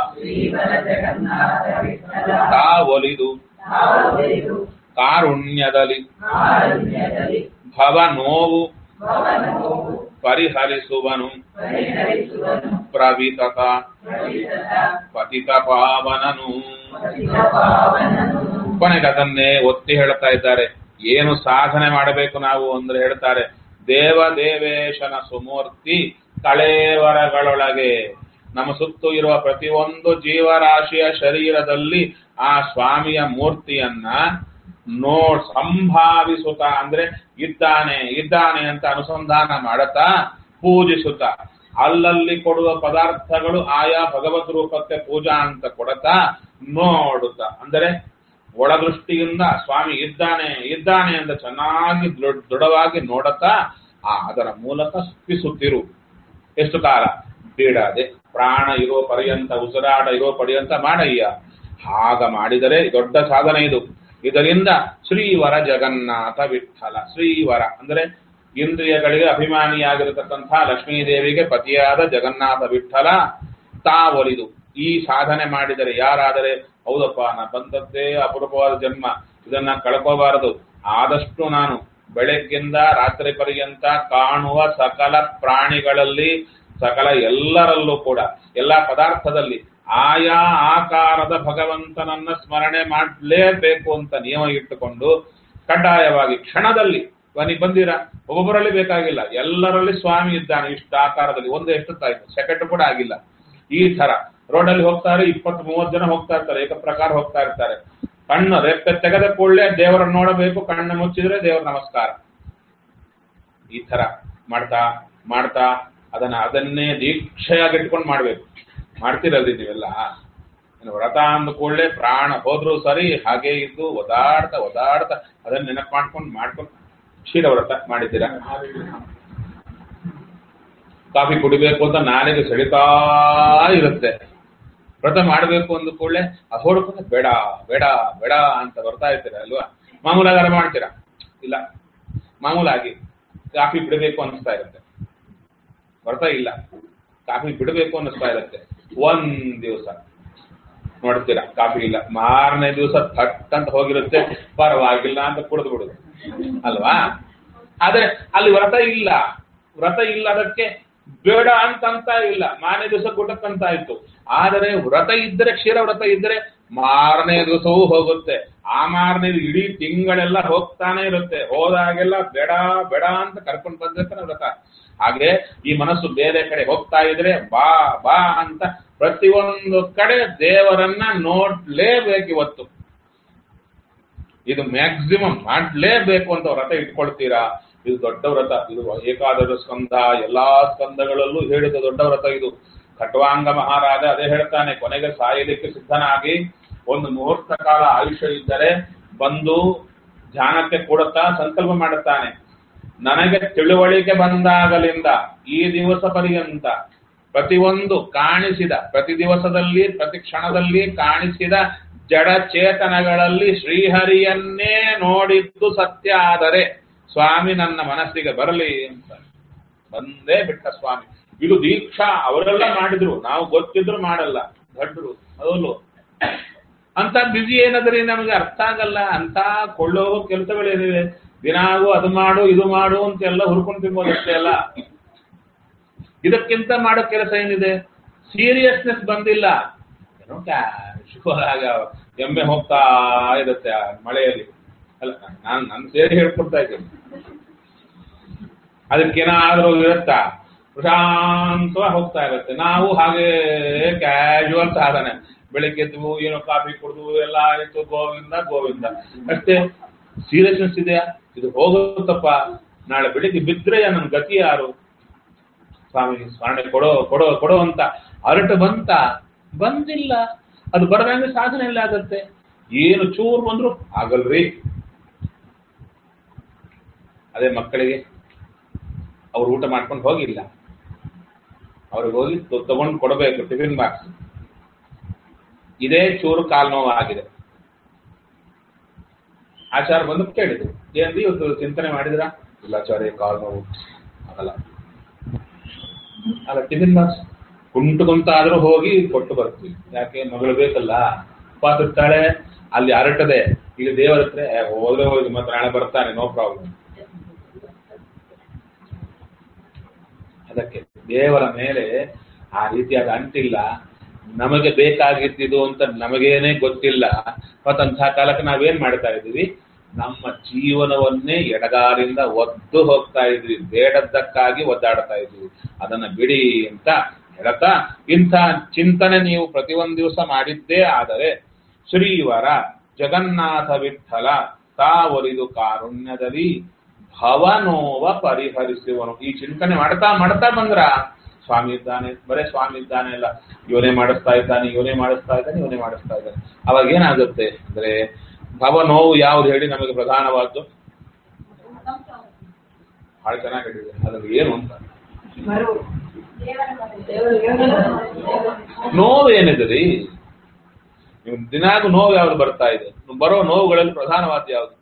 ತಾವೊಲಿದು ಕಾರುಣ್ಯದಲ್ಲಿ ಭವ ನೋವು ಪರಿಹರಿಸುವನು ಪ್ರವಿತತ ಪತಿತ ಪಾವನನು ಕೊನೆಗೆ ಅದನ್ನೇ ಒತ್ತಿ ಹೇಳ್ತಾ ಇದ್ದಾರೆ ಏನು ಸಾಧನೆ ಮಾಡಬೇಕು ನಾವು ಅಂದ್ರೆ ಹೇಳ್ತಾರೆ ದೇವ ದೇವೇಶನ ಸುಮೂರ್ತಿ ಕಳೇವರಗಳೊಳಗೆ ನಮ್ಮ ಸುತ್ತು ಇರುವ ಪ್ರತಿಯೊಂದು ಜೀವರಾಶಿಯ ಶರೀರದಲ್ಲಿ ಆ ಸ್ವಾಮಿಯ ಮೂರ್ತಿಯನ್ನ ನೋ ಸಂಭಾವಿಸುತ್ತ ಅಂದ್ರೆ ಇದ್ದಾನೆ ಇದ್ದಾನೆ ಅಂತ ಅನುಸಂಧಾನ ಮಾಡುತ್ತಾ ಪೂಜಿಸುತ್ತ ಅಲ್ಲಲ್ಲಿ ಕೊಡುವ ಪದಾರ್ಥಗಳು ಆಯಾ ಭಗವದ್ ರೂಪಕ್ಕೆ ಪೂಜಾ ಅಂತ ಕೊಡುತ್ತಾ ನೋಡುತ್ತಾ ಅಂದರೆ ಒಳದೃಷ್ಟಿಯಿಂದ ಸ್ವಾಮಿ ಇದ್ದಾನೆ ಇದ್ದಾನೆ ಅಂತ ಚೆನ್ನಾಗಿ ದೃಢ- ದೃಢವಾಗಿ ನೋಡುತ್ತಾ ಆ ಅದರ ಮೂಲಕ ಸುತ್ತಿಸುತ್ತಿರು ಎಷ್ಟು ಕಾಲ ಬೀಡಾದೆ ಪ್ರಾಣ ಇರೋ ಪರ್ಯಂತ ಉಸಿರಾಟ ಇರೋ ಪರ್ಯಂತ ಮಾಡಯ್ಯ ಹಾಗ ಮಾಡಿದರೆ ದೊಡ್ಡ ಸಾಧನೆ ಇದು ಇದರಿಂದ ಶ್ರೀವರ ಜಗನ್ನಾಥ ವಿಠಲ ಶ್ರೀವರ ಅಂದ್ರೆ ಇಂದ್ರಿಯಗಳಿಗೆ ಅಭಿಮಾನಿಯಾಗಿರತಕ್ಕಂಥ ಲಕ್ಷ್ಮೀದೇವಿಗೆ ಪತಿಯಾದ ಜಗನ್ನಾಥ ವಿಠಲ ತಾವೊಲಿದು ಈ ಸಾಧನೆ ಮಾಡಿದರೆ ಯಾರಾದರೆ ಹೌದಪ್ಪ ನಾ ಬಂದದ್ದೇ ಅಪರೂಪವಾದ ಜನ್ಮ ಇದನ್ನ ಕಳ್ಕೋಬಾರದು ಆದಷ್ಟು ನಾನು ಬೆಳಗ್ಗಿಂದ ರಾತ್ರಿ ಪರ್ಯಂತ ಕಾಣುವ ಸಕಲ ಪ್ರಾಣಿಗಳಲ್ಲಿ ಸಕಲ ಎಲ್ಲರಲ್ಲೂ ಕೂಡ ಎಲ್ಲಾ ಪದಾರ್ಥದಲ್ಲಿ ಆಯಾ ಆಕಾರದ ಭಗವಂತನನ್ನ ಸ್ಮರಣೆ ಮಾಡಲೇಬೇಕು ಅಂತ ನಿಯಮ ಇಟ್ಟುಕೊಂಡು ಕಡ್ಡಾಯವಾಗಿ ಕ್ಷಣದಲ್ಲಿ ಬನ್ನಿ ಬಂದಿರ ಒಬ್ಬೊಬ್ಬರಲ್ಲಿ ಬೇಕಾಗಿಲ್ಲ ಎಲ್ಲರಲ್ಲಿ ಸ್ವಾಮಿ ಇದ್ದಾನೆ ಇಷ್ಟು ಆಕಾರದಲ್ಲಿ ಒಂದು ಎಷ್ಟು ತಾಯ್ತು ಸೆಕೆಂಡ್ ಕೂಡ ಆಗಿಲ್ಲ ಈ ತರ ರೋಡಲ್ಲಿ ಹೋಗ್ತಾರೆ ಇಪ್ಪತ್ತು ಮೂವತ್ತು ಜನ ಹೋಗ್ತಾ ಇರ್ತಾರೆ ಏಕ ಪ್ರಕಾರ ಹೋಗ್ತಾ ಇರ್ತಾರೆ ಕಣ್ಣು ರೆಪ್ಪೆ ತೆಗೆದ ಕೂಡಲೇ ದೇವರನ್ನು ನೋಡಬೇಕು ಕಣ್ಣು ಮುಚ್ಚಿದ್ರೆ ದೇವರ ನಮಸ್ಕಾರ ಈ ತರ ಮಾಡ್ತಾ ಮಾಡ್ತಾ ಅದನ್ನ ಅದನ್ನೇ ದೀಕ್ಷೆಯಾಗಿ ಇಟ್ಕೊಂಡು ಮಾಡ್ಬೇಕು ಮಾಡ್ತಿರಲ್ರಿ ನೀವೆಲ್ಲ ಇನ್ನು ವ್ರತ ಅಂದ ಕೂಡಲೇ ಪ್ರಾಣ ಹೋದ್ರು ಸರಿ ಹಾಗೆ ಇದ್ದು ಒದಾಡ್ತಾ ಒದಾಡ್ತಾ ಅದನ್ನ ನೆನಪು ಮಾಡ್ಕೊಂಡು ಮಾಡ್ಕೊಂಡು ಕ್ಷೀರ ವ್ರತ ಮಾಡಿದ್ದೀರಾ ಕಾಫಿ ಕುಡಿಬೇಕು ಅಂತ ನಾಲಿಗೆ ಸೆಳಿತಾ ಇರುತ್ತೆ ವ್ರತ ಮಾಡಬೇಕು ಅಂದ ಕೂಡಲೇ ಆ ಹೊಡ್ಕೊಂಡು ಬೇಡ ಬೇಡ ಬೇಡ ಅಂತ ಬರ್ತಾ ಇರ್ತೀರ ಅಲ್ವಾ ಮಾಮೂಲಾಗಾರ ಮಾಡ್ತೀರಾ ಇಲ್ಲ ಮಾಮೂಲಾಗಿ ಕಾಫಿ ಬಿಡಬೇಕು ಅನಿಸ್ತಾ ಇರುತ್ತೆ ವ್ರತ ಇಲ್ಲ ಕಾಫಿ ಬಿಡಬೇಕು ಅನ್ನಿಸ್ತಾ ಇರುತ್ತೆ ಒಂದ್ ದಿವಸ ನೋಡ್ತೀರಾ ಕಾಫಿ ಇಲ್ಲ ಮಾರನೇ ದಿವಸ ಥಟ್ ಅಂತ ಹೋಗಿರುತ್ತೆ ಪರವಾಗಿಲ್ಲ ಅಂತ ಕುಡಿದು ಬಿಡುದು ಅಲ್ವಾ ಆದ್ರೆ ಅಲ್ಲಿ ವ್ರತ ಇಲ್ಲ ವ್ರತ ಇಲ್ಲ ಅದಕ್ಕೆ ಬೇಡ ಅಂತ ಅಂತ ಇಲ್ಲ ಮಾರನೇ ದಿವಸ ಗುಟಕ್ಕಂತ ಆಯ್ತು ಆದರೆ ವ್ರತ ಇದ್ದರೆ ಕ್ಷೀರ ವ್ರತ ಇದ್ದರೆ ಮಾರನೇ ದಿವಸವೂ ಹೋಗುತ್ತೆ ಆ ಮಾರನೇ ಇಡೀ ತಿಂಗಳೆಲ್ಲ ಹೋಗ್ತಾನೆ ಇರುತ್ತೆ ಹೋದಾಗೆಲ್ಲ ಬೇಡ ಬೇಡ ಅಂತ ಕರ್ಕೊಂಡು ಬಂದಿರ್ತಾನೆ ವ್ರತ ಹಾಗೆ ಈ ಮನಸ್ಸು ಬೇರೆ ಕಡೆ ಹೋಗ್ತಾ ಇದ್ರೆ ಬಾ ಬಾ ಅಂತ ಪ್ರತಿಯೊಂದು ಕಡೆ ದೇವರನ್ನ ನೋಡ್ಲೇಬೇಕು ಇವತ್ತು ಇದು ಮ್ಯಾಕ್ಸಿಮಮ್ ಮಾಡ್ಲೇಬೇಕು ಅಂತ ವ್ರತ ಇಟ್ಕೊಳ್ತೀರಾ ಇದು ದೊಡ್ಡ ವ್ರತ ಇದು ಏಕಾದಶ ಸ್ಕಂದ ಎಲ್ಲಾ ಸ್ಕಂದಗಳಲ್ಲೂ ಹೇಳಿದ ದೊಡ್ಡ ವ್ರತ ಇದು ಖಟ್ವಾಂಗ ಮಹಾರಾಜ ಅದೇ ಹೇಳ್ತಾನೆ ಕೊನೆಗೆ ಸಾಯಲಿಕ್ಕೆ ಸಿದ್ಧನಾಗಿ ಒಂದು ಮುಹೂರ್ತ ಕಾಲ ಆಯುಷ್ಯ ಇದ್ದರೆ ಬಂದು ಧ್ಯಾನಕ್ಕೆ ಕೊಡುತ್ತಾ ಸಂಕಲ್ಪ ಮಾಡುತ್ತಾನೆ ನನಗೆ ತಿಳುವಳಿಕೆ ಬಂದಾಗಲಿಂದ ಈ ದಿವಸ ಪರ್ಯಂತ ಪ್ರತಿಯೊಂದು ಕಾಣಿಸಿದ ಪ್ರತಿ ದಿವಸದಲ್ಲಿ ಪ್ರತಿ ಕ್ಷಣದಲ್ಲಿ ಕಾಣಿಸಿದ ಜಡ ಚೇತನಗಳಲ್ಲಿ ಶ್ರೀಹರಿಯನ್ನೇ ನೋಡಿದ್ದು ಸತ್ಯ ಆದರೆ ಸ್ವಾಮಿ ನನ್ನ ಮನಸ್ಸಿಗೆ ಬರಲಿ ಅಂತ ಬಂದೇ ಬಿಟ್ಟ ಸ್ವಾಮಿ ಇದು ದೀಕ್ಷಾ ಅವರೆಲ್ಲ ಮಾಡಿದ್ರು ನಾವು ಗೊತ್ತಿದ್ರು ಮಾಡಲ್ಲ ದಡ್ರು ಹೌದು ಅಂತ ಬಿಸಿ ಏನಾದ್ರಿ ನಮಗೆ ಅರ್ಥ ಆಗಲ್ಲ ಅಂತ ಕೊಳ್ಳೋ ಕೆಲಸಗಳೇನಿವೆ ದಿನಾಗೂ ಅದು ಮಾಡು ಇದು ಮಾಡು ಅಂತ ಎಲ್ಲ ಹುರ್ಕೊಂಡು ತಿನ್ಬೋದಷ್ಟೇ ಅಲ್ಲ ಇದಕ್ಕಿಂತ ಮಾಡೋ ಕೆಲಸ ಏನಿದೆ ಸೀರಿಯಸ್ನೆಸ್ ಬಂದಿಲ್ಲ ಏನೋ ಕ್ಯಾಶುವಲ್ ಆಗ ಎಮ್ಮೆ ಹೋಗ್ತಾ ಇರುತ್ತೆ ಆ ಮಳೆಯಲ್ಲಿ ಅಲ್ಲ ನಾನು ನನ್ನ ಸೇರಿ ಹೇಳ್ಕೊಡ್ತಾ ಇದ್ದೀನಿ ಅದಕ್ಕೇನಾದ್ರೂ ಇರುತ್ತಾ ಪ್ರಶಾಂತವಾಗಿ ಹೋಗ್ತಾ ಇರುತ್ತೆ ನಾವು ಹಾಗೆ ಕ್ಯಾಶುವಲ್ ಸಾಧನೆ ಬೆಳಿಗ್ಗೆ ಎದ್ದು ಏನೋ ಕಾಫಿ ಕುಡಿದು ಎಲ್ಲ ಆಯ್ತು ಗೋವಿಂದ ಗೋವಿಂದ ಅಷ್ಟೇ ಸೀರಿಯಸ್ನೆಸ್ ಇದೆಯಾ ಇದು ಹೋಗುತ್ತಪ್ಪ ನಾಳೆ ಬೆಳಿಗ್ಗೆ ಬಿದ್ರೆ ನನ್ನ ಗತಿ ಯಾರು ಸ್ವಾಮಿ ಸ್ಮರಣೆ ಕೊಡೋ ಕೊಡೋ ಕೊಡೋ ಅಂತ ಅರಟು ಬಂತ ಬಂದಿಲ್ಲ ಅದು ಬರದಂಗೆ ಸಾಧನೆ ಎಲ್ಲ ಆಗತ್ತೆ ಏನು ಚೂರು ಬಂದ್ರು ಆಗಲ್ರಿ ಅದೇ ಮಕ್ಕಳಿಗೆ ಅವ್ರು ಊಟ ಮಾಡ್ಕೊಂಡು ಹೋಗಿಲ್ಲ ಅವ್ರಿಗೆ ಹೋಗಿ ತ- ತಗೊಂಡು ಕೊಡಬೇಕು ಟಿಫಿನ್ ಬಾಕ್ಸ್ ಇದೇ ಚೂರು ಕಾಲ್ ನೋವು ಆಗಿದೆ ಆಚಾರ ಬಂದು ಕೇಳಿದ್ರು ಏನ್ರಿ ಇವತ್ತು ಚಿಂತನೆ ಮಾಡಿದ್ರ ಇಲ್ಲ ಆಚಾರ್ಯ ಕಾಲ್ ನೋವು ಆಗಲ್ಲ ಅಲ್ಲ ಟಿಫಿನ್ ಬಾಕ್ಸ್ ಕುಂಟು ಕುಂತಾದ್ರೂ ಹೋಗಿ ಕೊಟ್ಟು ಬರ್ತೀವಿ ಯಾಕೆ ಮಗಳು ಬೇಕಲ್ಲ ಉಪವಾಸ ಇರ್ತಾಳೆ ಅಲ್ಲಿ ಅರಟದೆ ಇಲ್ಲಿ ದೇವರ ಹತ್ರ ಏ, ಹೋದ್ರೆ ಹೋಗಿ ಮತ್ತೆ ನಾಳೆ ಬರ್ತಾನೆ ನೋ ಪ್ರಾಬ್ಲಮ್ ಅದಕ್ಕೆ ದೇವರ ಮೇಲೆ ಆ ರೀತಿಯಾದ ಅಂಟಿಲ್ಲ ನಮಗೆ ಬೇಕಾಗಿದ್ದಿದು ಅಂತ ನಮಗೇನೆ ಗೊತ್ತಿಲ್ಲ ಮತ್ತಂತಹ ಕಾಲಕ್ಕೆ ನಾವೇನ್ ಮಾಡ್ತಾ ಇದ್ದೀವಿ ನಮ್ಮ ಜೀವನವನ್ನೇ ಎಡಗಾಲಿಂದ ಒದ್ದು ಹೋಗ್ತಾ ಇದ್ವಿ ಬೇಡದ್ದಕ್ಕಾಗಿ ಒದ್ದಾಡ್ತಾ ಇದ್ವಿ ಅದನ್ನ ಬಿಡಿ ಅಂತ ಹೇಳ್ತಾ ಇಂಥ ಚಿಂತನೆ ನೀವು ಪ್ರತಿಯೊಂದು ದಿವಸ ಮಾಡಿದ್ದೇ ಆದರೆ ಶ್ರೀವರ ಜಗನ್ನಾಥ ವಿಠಲ ತಾವರಿದು ಕಾರುಣ್ಯದಲ್ಲಿ ಭವನೋವ ಪರಿಹರಿಸುವನು ಈ ಚಿಂತನೆ ಮಾಡ್ತಾ ಮಾಡ್ತಾ ಬಂದ್ರ ಸ್ವಾಮಿ ಇದ್ದಾನೆ ಬರೇ ಸ್ವಾಮಿ ಇದ್ದಾನೆ ಅಲ್ಲ ಇವನೇ ಮಾಡಿಸ್ತಾ ಇದ್ದಾನೆ ಇವನೇ ಮಾಡಿಸ್ತಾ ಇದ್ದಾನೆ ಇವನೇ ಮಾಡಿಸ್ತಾ ಇದ್ದಾನೆ ಅವಾಗ ಏನಾಗುತ್ತೆ ಅಂದ್ರೆ ಭವ ನೋವು ಯಾವ್ದು ಹೇಳಿ ನಮಗೆ ಪ್ರಧಾನವಾದ್ದು ಬಹಳ ಚೆನ್ನಾಗಿ ಹೇಳಿದೆ ಅದ್ರಲ್ಲಿ ಏನು ಅಂತ ಮರು ನೋವು ಏನಿದೆ ರೀ ನೀವು ದಿನಾಗೂ ನೋವು ಯಾವ್ದು ಬರ್ತಾ ಇದೆ ಬರೋ ನೋವುಗಳಲ್ಲಿ ಪ್ರಧಾನವಾದ ಯಾವ್ದು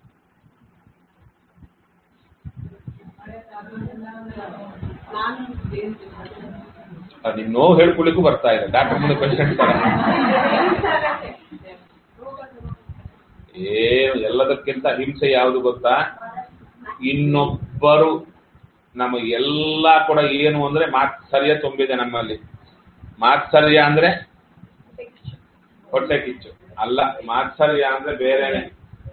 ಅದು ನಿಮ್ ನೋವು ಹೇಳ್ಕೊಳಿಕ್ಕೂ ಬರ್ತಾ ಇದೆ ಡಾಕ್ಟರ್ ಮುಂದೆ ಪೇಷಂಟ್ ತರ ಏನು ಎಲ್ಲದಕ್ಕಿಂತ ಹಿಂಸೆ ಯಾವುದು ಗೊತ್ತಾ ಇನ್ನೊಬ್ಬರು ನಮಗೆಲ್ಲ ಕೂಡ ಏನು ಅಂದ್ರೆ ಮಾತ್ಸರ್ಯ ತುಂಬಿದೆ ನಮ್ಮಲ್ಲಿ ಮಾತ್ಸರ್ಯ ಅಂದ್ರೆ ಹೊಟ್ಟೆ ಕಿಚ್ಚು ಅಲ್ಲ ಮಾತ್ಸರ್ಯ ಅಂದ್ರೆ ಬೇರೆನೆ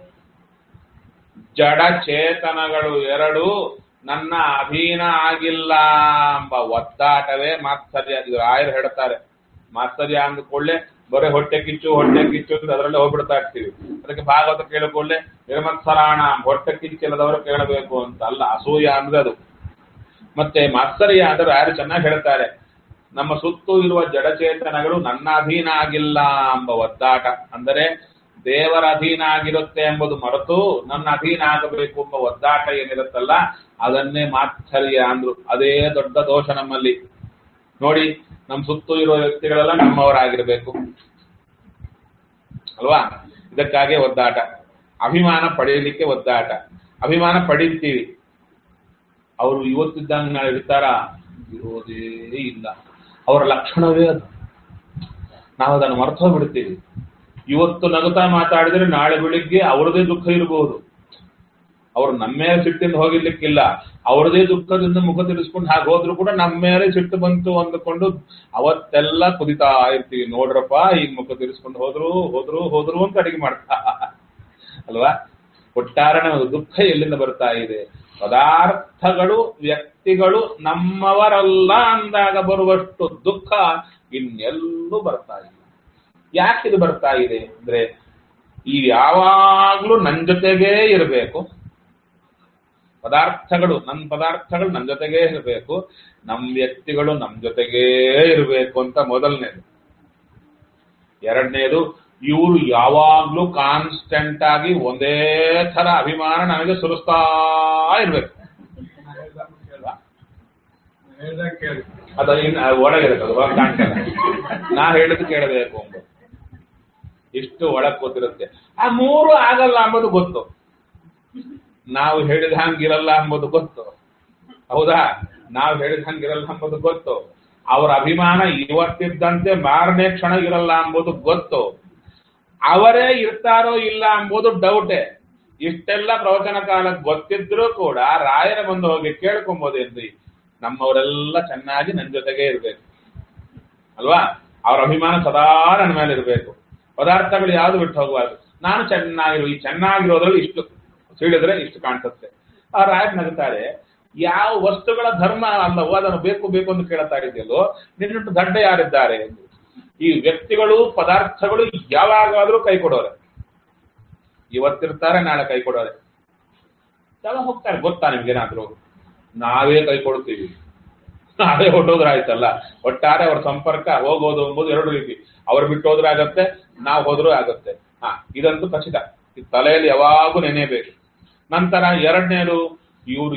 ಜಡ ಚೇತನಗಳು ಎರಡು ನನ್ನ ಅಧೀನ ಆಗಿಲ್ಲ ಎಂಬ ಒದ್ದಾಟವೇ ಮಾತ್ಸರ್ಯ ಇದು ರಾಯರು ಹೇಳ್ತಾರೆ ಮಾತ್ಸರ್ಯ ಅಂದ್ಕೊಳ್ಳೆ ಬರೀ ಹೊಟ್ಟೆ ಕಿಚ್ಚು ಹೊಟ್ಟೆ ಕಿಚ್ಚು ಅಂತ ಅದರಲ್ಲೇ ಹೋಗ್ಬಿಡ್ತಾ ಇರ್ತೀವಿ ಅದಕ್ಕೆ ಭಾಗವತ ಕೇಳಿಕೊಳ್ಳೆ ನಿರ್ಮತ್ಸರಾಣ ಹೊಟ್ಟೆ ಕಿಚ್ಚಿಲ್ಲದವರು ಕೇಳಬೇಕು ಅಂತ ಅಲ್ಲ ಅಸೂಯ ಅಂದ್ರೆ ಅದು ಮತ್ತೆ ಮಾತ್ಸರ್ಯ ಅಂದ್ರೆ ಯಾರು ಚೆನ್ನಾಗಿ ಹೇಳ್ತಾರೆ ನಮ್ಮ ಸುತ್ತು ಇರುವ ಜಡಚೇತನಗಳು ನನ್ನ ಅಧೀನ ಆಗಿಲ್ಲ ಎಂಬ ಒದ್ದಾಟ ಅಂದರೆ ದೇವರ ಅಧೀನ ಆಗಿರುತ್ತೆ ಎಂಬುದು ಮರೆತು ನನ್ನ ಅಧೀನ ಆಗಬೇಕು ಎಂಬ ಒದ್ದಾಟ ಏನಿರುತ್ತಲ್ಲ ಅದನ್ನೇ ಮಾತ್ಸರ್ಯ ಅಂದ್ರು ಅದೇ ದೊಡ್ಡ ದೋಷ ನಮ್ಮಲ್ಲಿ ನೋಡಿ ನಮ್ಮ ಸುತ್ತು ಇರುವ ವ್ಯಕ್ತಿಗಳೆಲ್ಲ ನಮ್ಮವರಾಗಿರ್ಬೇಕು ಅಲ್ವಾ ಇದಕ್ಕಾಗಿ ಒದ್ದಾಟ ಅಭಿಮಾನ ಪಡೆಯಲಿಕ್ಕೆ ಒದ್ದಾಟ ಅಭಿಮಾನ ಪಡೀತೀವಿ ಅವರು ಇವತ್ತಿದ್ದಂಗೆ ನಾಳೆ ಇರ್ತಾರ ಇರೋದೇ ಇಲ್ಲ ಅವರ ಲಕ್ಷಣವೇ ಅದು ನಾವು ಅದನ್ನು ಮರ್ತೋಗ್ಬಿಡ್ತೀವಿ ಇವತ್ತು ನಗುತ್ತಾ ಮಾತಾಡಿದ್ರೆ ನಾಳೆ ಬೆಳಿಗ್ಗೆ ಅವರದೇ ದುಃಖ ಇರಬಹುದು ಅವ್ರು ನಮ್ಮ ಮೇಲೆ ಸಿಟ್ಟಿಂದ ಹೋಗಿರ್ಲಿಕ್ಕಿಲ್ಲ ಅವ್ರದೇ ದುಃಖದಿಂದ ಮುಖ ತಿರ್ಸ್ಕೊಂಡು ಹಾಗೆ ಹೋದ್ರು ಕೂಡ ನಮ್ಮ ಮೇಲೆ ಸಿಟ್ಟು ಬಂತು ಅಂದುಕೊಂಡು ಅವತ್ತೆಲ್ಲ ಕುದಿತಾ ಇರ್ತೀವಿ ನೋಡ್ರಪ್ಪ ಈಗ ಮುಖ ತಿರ್ಸ್ಕೊಂಡು ಹೋದ್ರು ಹೋದ್ರು ಹೋದ್ರು ಅಂತ ಅಡಿಗೆ ಮಾಡ್ತಾ ಅಲ್ವಾ ಒಟ್ಟಾರೆ ನಮಗೆ ದುಃಖ ಎಲ್ಲಿಂದ ಬರ್ತಾ ಇದೆ ಪದಾರ್ಥಗಳು ವ್ಯಕ್ತಿಗಳು ನಮ್ಮವರಲ್ಲ ಅಂದಾಗ ಬರುವಷ್ಟು ದುಃಖ ಇನ್ನೆಲ್ಲೂ ಬರ್ತಾ ಇಲ್ಲ ಯಾಕೆ ಇದು ಬರ್ತಾ ಇದೆ ಅಂದ್ರೆ ಈ ಯಾವಾಗ್ಲೂ ನನ್ನ ಜೊತೆಗೇ ಇರಬೇಕು ಪದಾರ್ಥಗಳು ನನ್ನ ಪದಾರ್ಥಗಳು ನನ್ನ ಜೊತೆಗೇ ಇರಬೇಕು ನಮ್ಮ ವ್ಯಕ್ತಿಗಳು ನಮ್ಮ ಜೊತೆಗೇ ಇರಬೇಕು ಅಂತ ಮೊದಲನೇದು ಎರಡನೇದು ಇವರು ಯಾವಾಗ್ಲೂ ಕಾನ್ಸ್ಟೆಂಟ್ ಆಗಿ ಒಂದೇ ತರ ಅಭಿಮಾನ ನನಗೆ ಸುರಿಸ್ತಾ ಇರ್ಬೇಕು ಅಲ್ವಾ? ಅದು ಇನ್ನು ಒಳಗಿರುತ್ತೆ ಅದು ಹೊರಗೆ ಕಾಣ್ತದೆ ನಾ ಹೇಳಿದ್ದು ಕೇಳಬೇಕು ಅಂತ ಇಷ್ಟು ಒಳಗ್ ಗೊತ್ತಿರುತ್ತೆ ಆ ಮೂರು ಆಗಲ್ಲ ಅಂಬುದು ಗೊತ್ತು ನಾವು ಹೇಳಿದ ಹಂಗಿರಲ್ಲ ಅಂಬುದು ಗೊತ್ತು ಹೌದಾ ನಾವು ಹೇಳಿದ ಹಂಗಿರಲ್ಲ ಅಂಬುದು ಗೊತ್ತು ಅವರ ಅಭಿಮಾನ ಇವತ್ತಿದ್ದಂತೆ ಮಾರನೇ ಕ್ಷಣ ಇರಲ್ಲ ಅಂಬುದು ಗೊತ್ತು ಅವರೇ ಇರ್ತಾರೋ ಇಲ್ಲ ಅಂಬುದು ಡೌಟೇ ಇಷ್ಟೆಲ್ಲ ಪ್ರವಚನ ಕಾಲಕ್ಕೆ ಗೊತ್ತಿದ್ರೂ ಕೂಡ ರಾಯರ ಬಂದು ಹೋಗಿ ಕೇಳ್ಕೊಂಬೋದೇನ್ರಿ ನಮ್ಮವರೆಲ್ಲ ಚೆನ್ನಾಗಿ ನನ್ನ ಜೊತೆಗೆ ಇರ್ಬೇಕು ಅಲ್ವಾ ಅವ್ರ ಅಭಿಮಾನ ಸದಾ ನನ್ನ ಮೇಲೆ ಇರಬೇಕು ಪದಾರ್ಥಗಳು ಯಾವ್ದು ಬಿಟ್ಟು ಹೋಗಬಾರ್ದು ನಾನು ಚೆನ್ನಾಗಿರು ಈ ಚೆನ್ನಾಗಿರೋದ್ರಲ್ಲಿ ಇಷ್ಟು ತಿಳಿದ್ರೆ ಇಷ್ಟು ಕಾಣಿಸುತ್ತೆ ಆ ರಾಯರ್ ನಗುತ್ತಾರೆ ಯಾವ ವಸ್ತುಗಳ ಧರ್ಮ ಅಲ್ಲವೋ ಅದನ್ನು ಬೇಕು ಬೇಕು ಅಂತ ಕೇಳ್ತಾ ಇದ್ದೀಯಲ್ಲೋ ನಿನ್ನಟ್ಟು ದಡ್ಡ ಯಾರಿದ್ದಾರೆ ಎಂದು. ಈ ವ್ಯಕ್ತಿಗಳು ಪದಾರ್ಥಗಳು ಯಾವಾಗಾದ್ರೂ ಕೈ ಕೊಡೋರೆ ಇವತ್ತಿರ್ತಾರೆ ನಾಳೆ ಕೈ ಕೊಡೋರೆ ಯಾವಾಗ ಹೋಗ್ತಾರೆ ಗೊತ್ತಾ ನಿಮ್ಗೇನಾದ್ರು ನಾವೇ ಕೈ ಕೊಡ್ತೀವಿ ನಾವೇ ಹೊಟ್ಟೋದ್ರ ಆಯ್ತಲ್ಲ ಒಟ್ಟಾರೆ ಅವ್ರ ಸಂಪರ್ಕ ಹೋಗೋದು ಎಂಬುದು ಎರಡು ರೀತಿ ಅವ್ರು ಬಿಟ್ಟು ಹೋದ್ರೆ ಆಗತ್ತೆ ನಾವು ಹೋದ್ರೂ ಆಗತ್ತೆ ಹಾ ಇದಂತೂ ಖಚಿತ ಈ ತಲೆಯಲ್ಲಿ ಯಾವಾಗೂ ನೆನೆಯಬೇಕು ನಂತರ ಎರಡನೇದು ಇವರು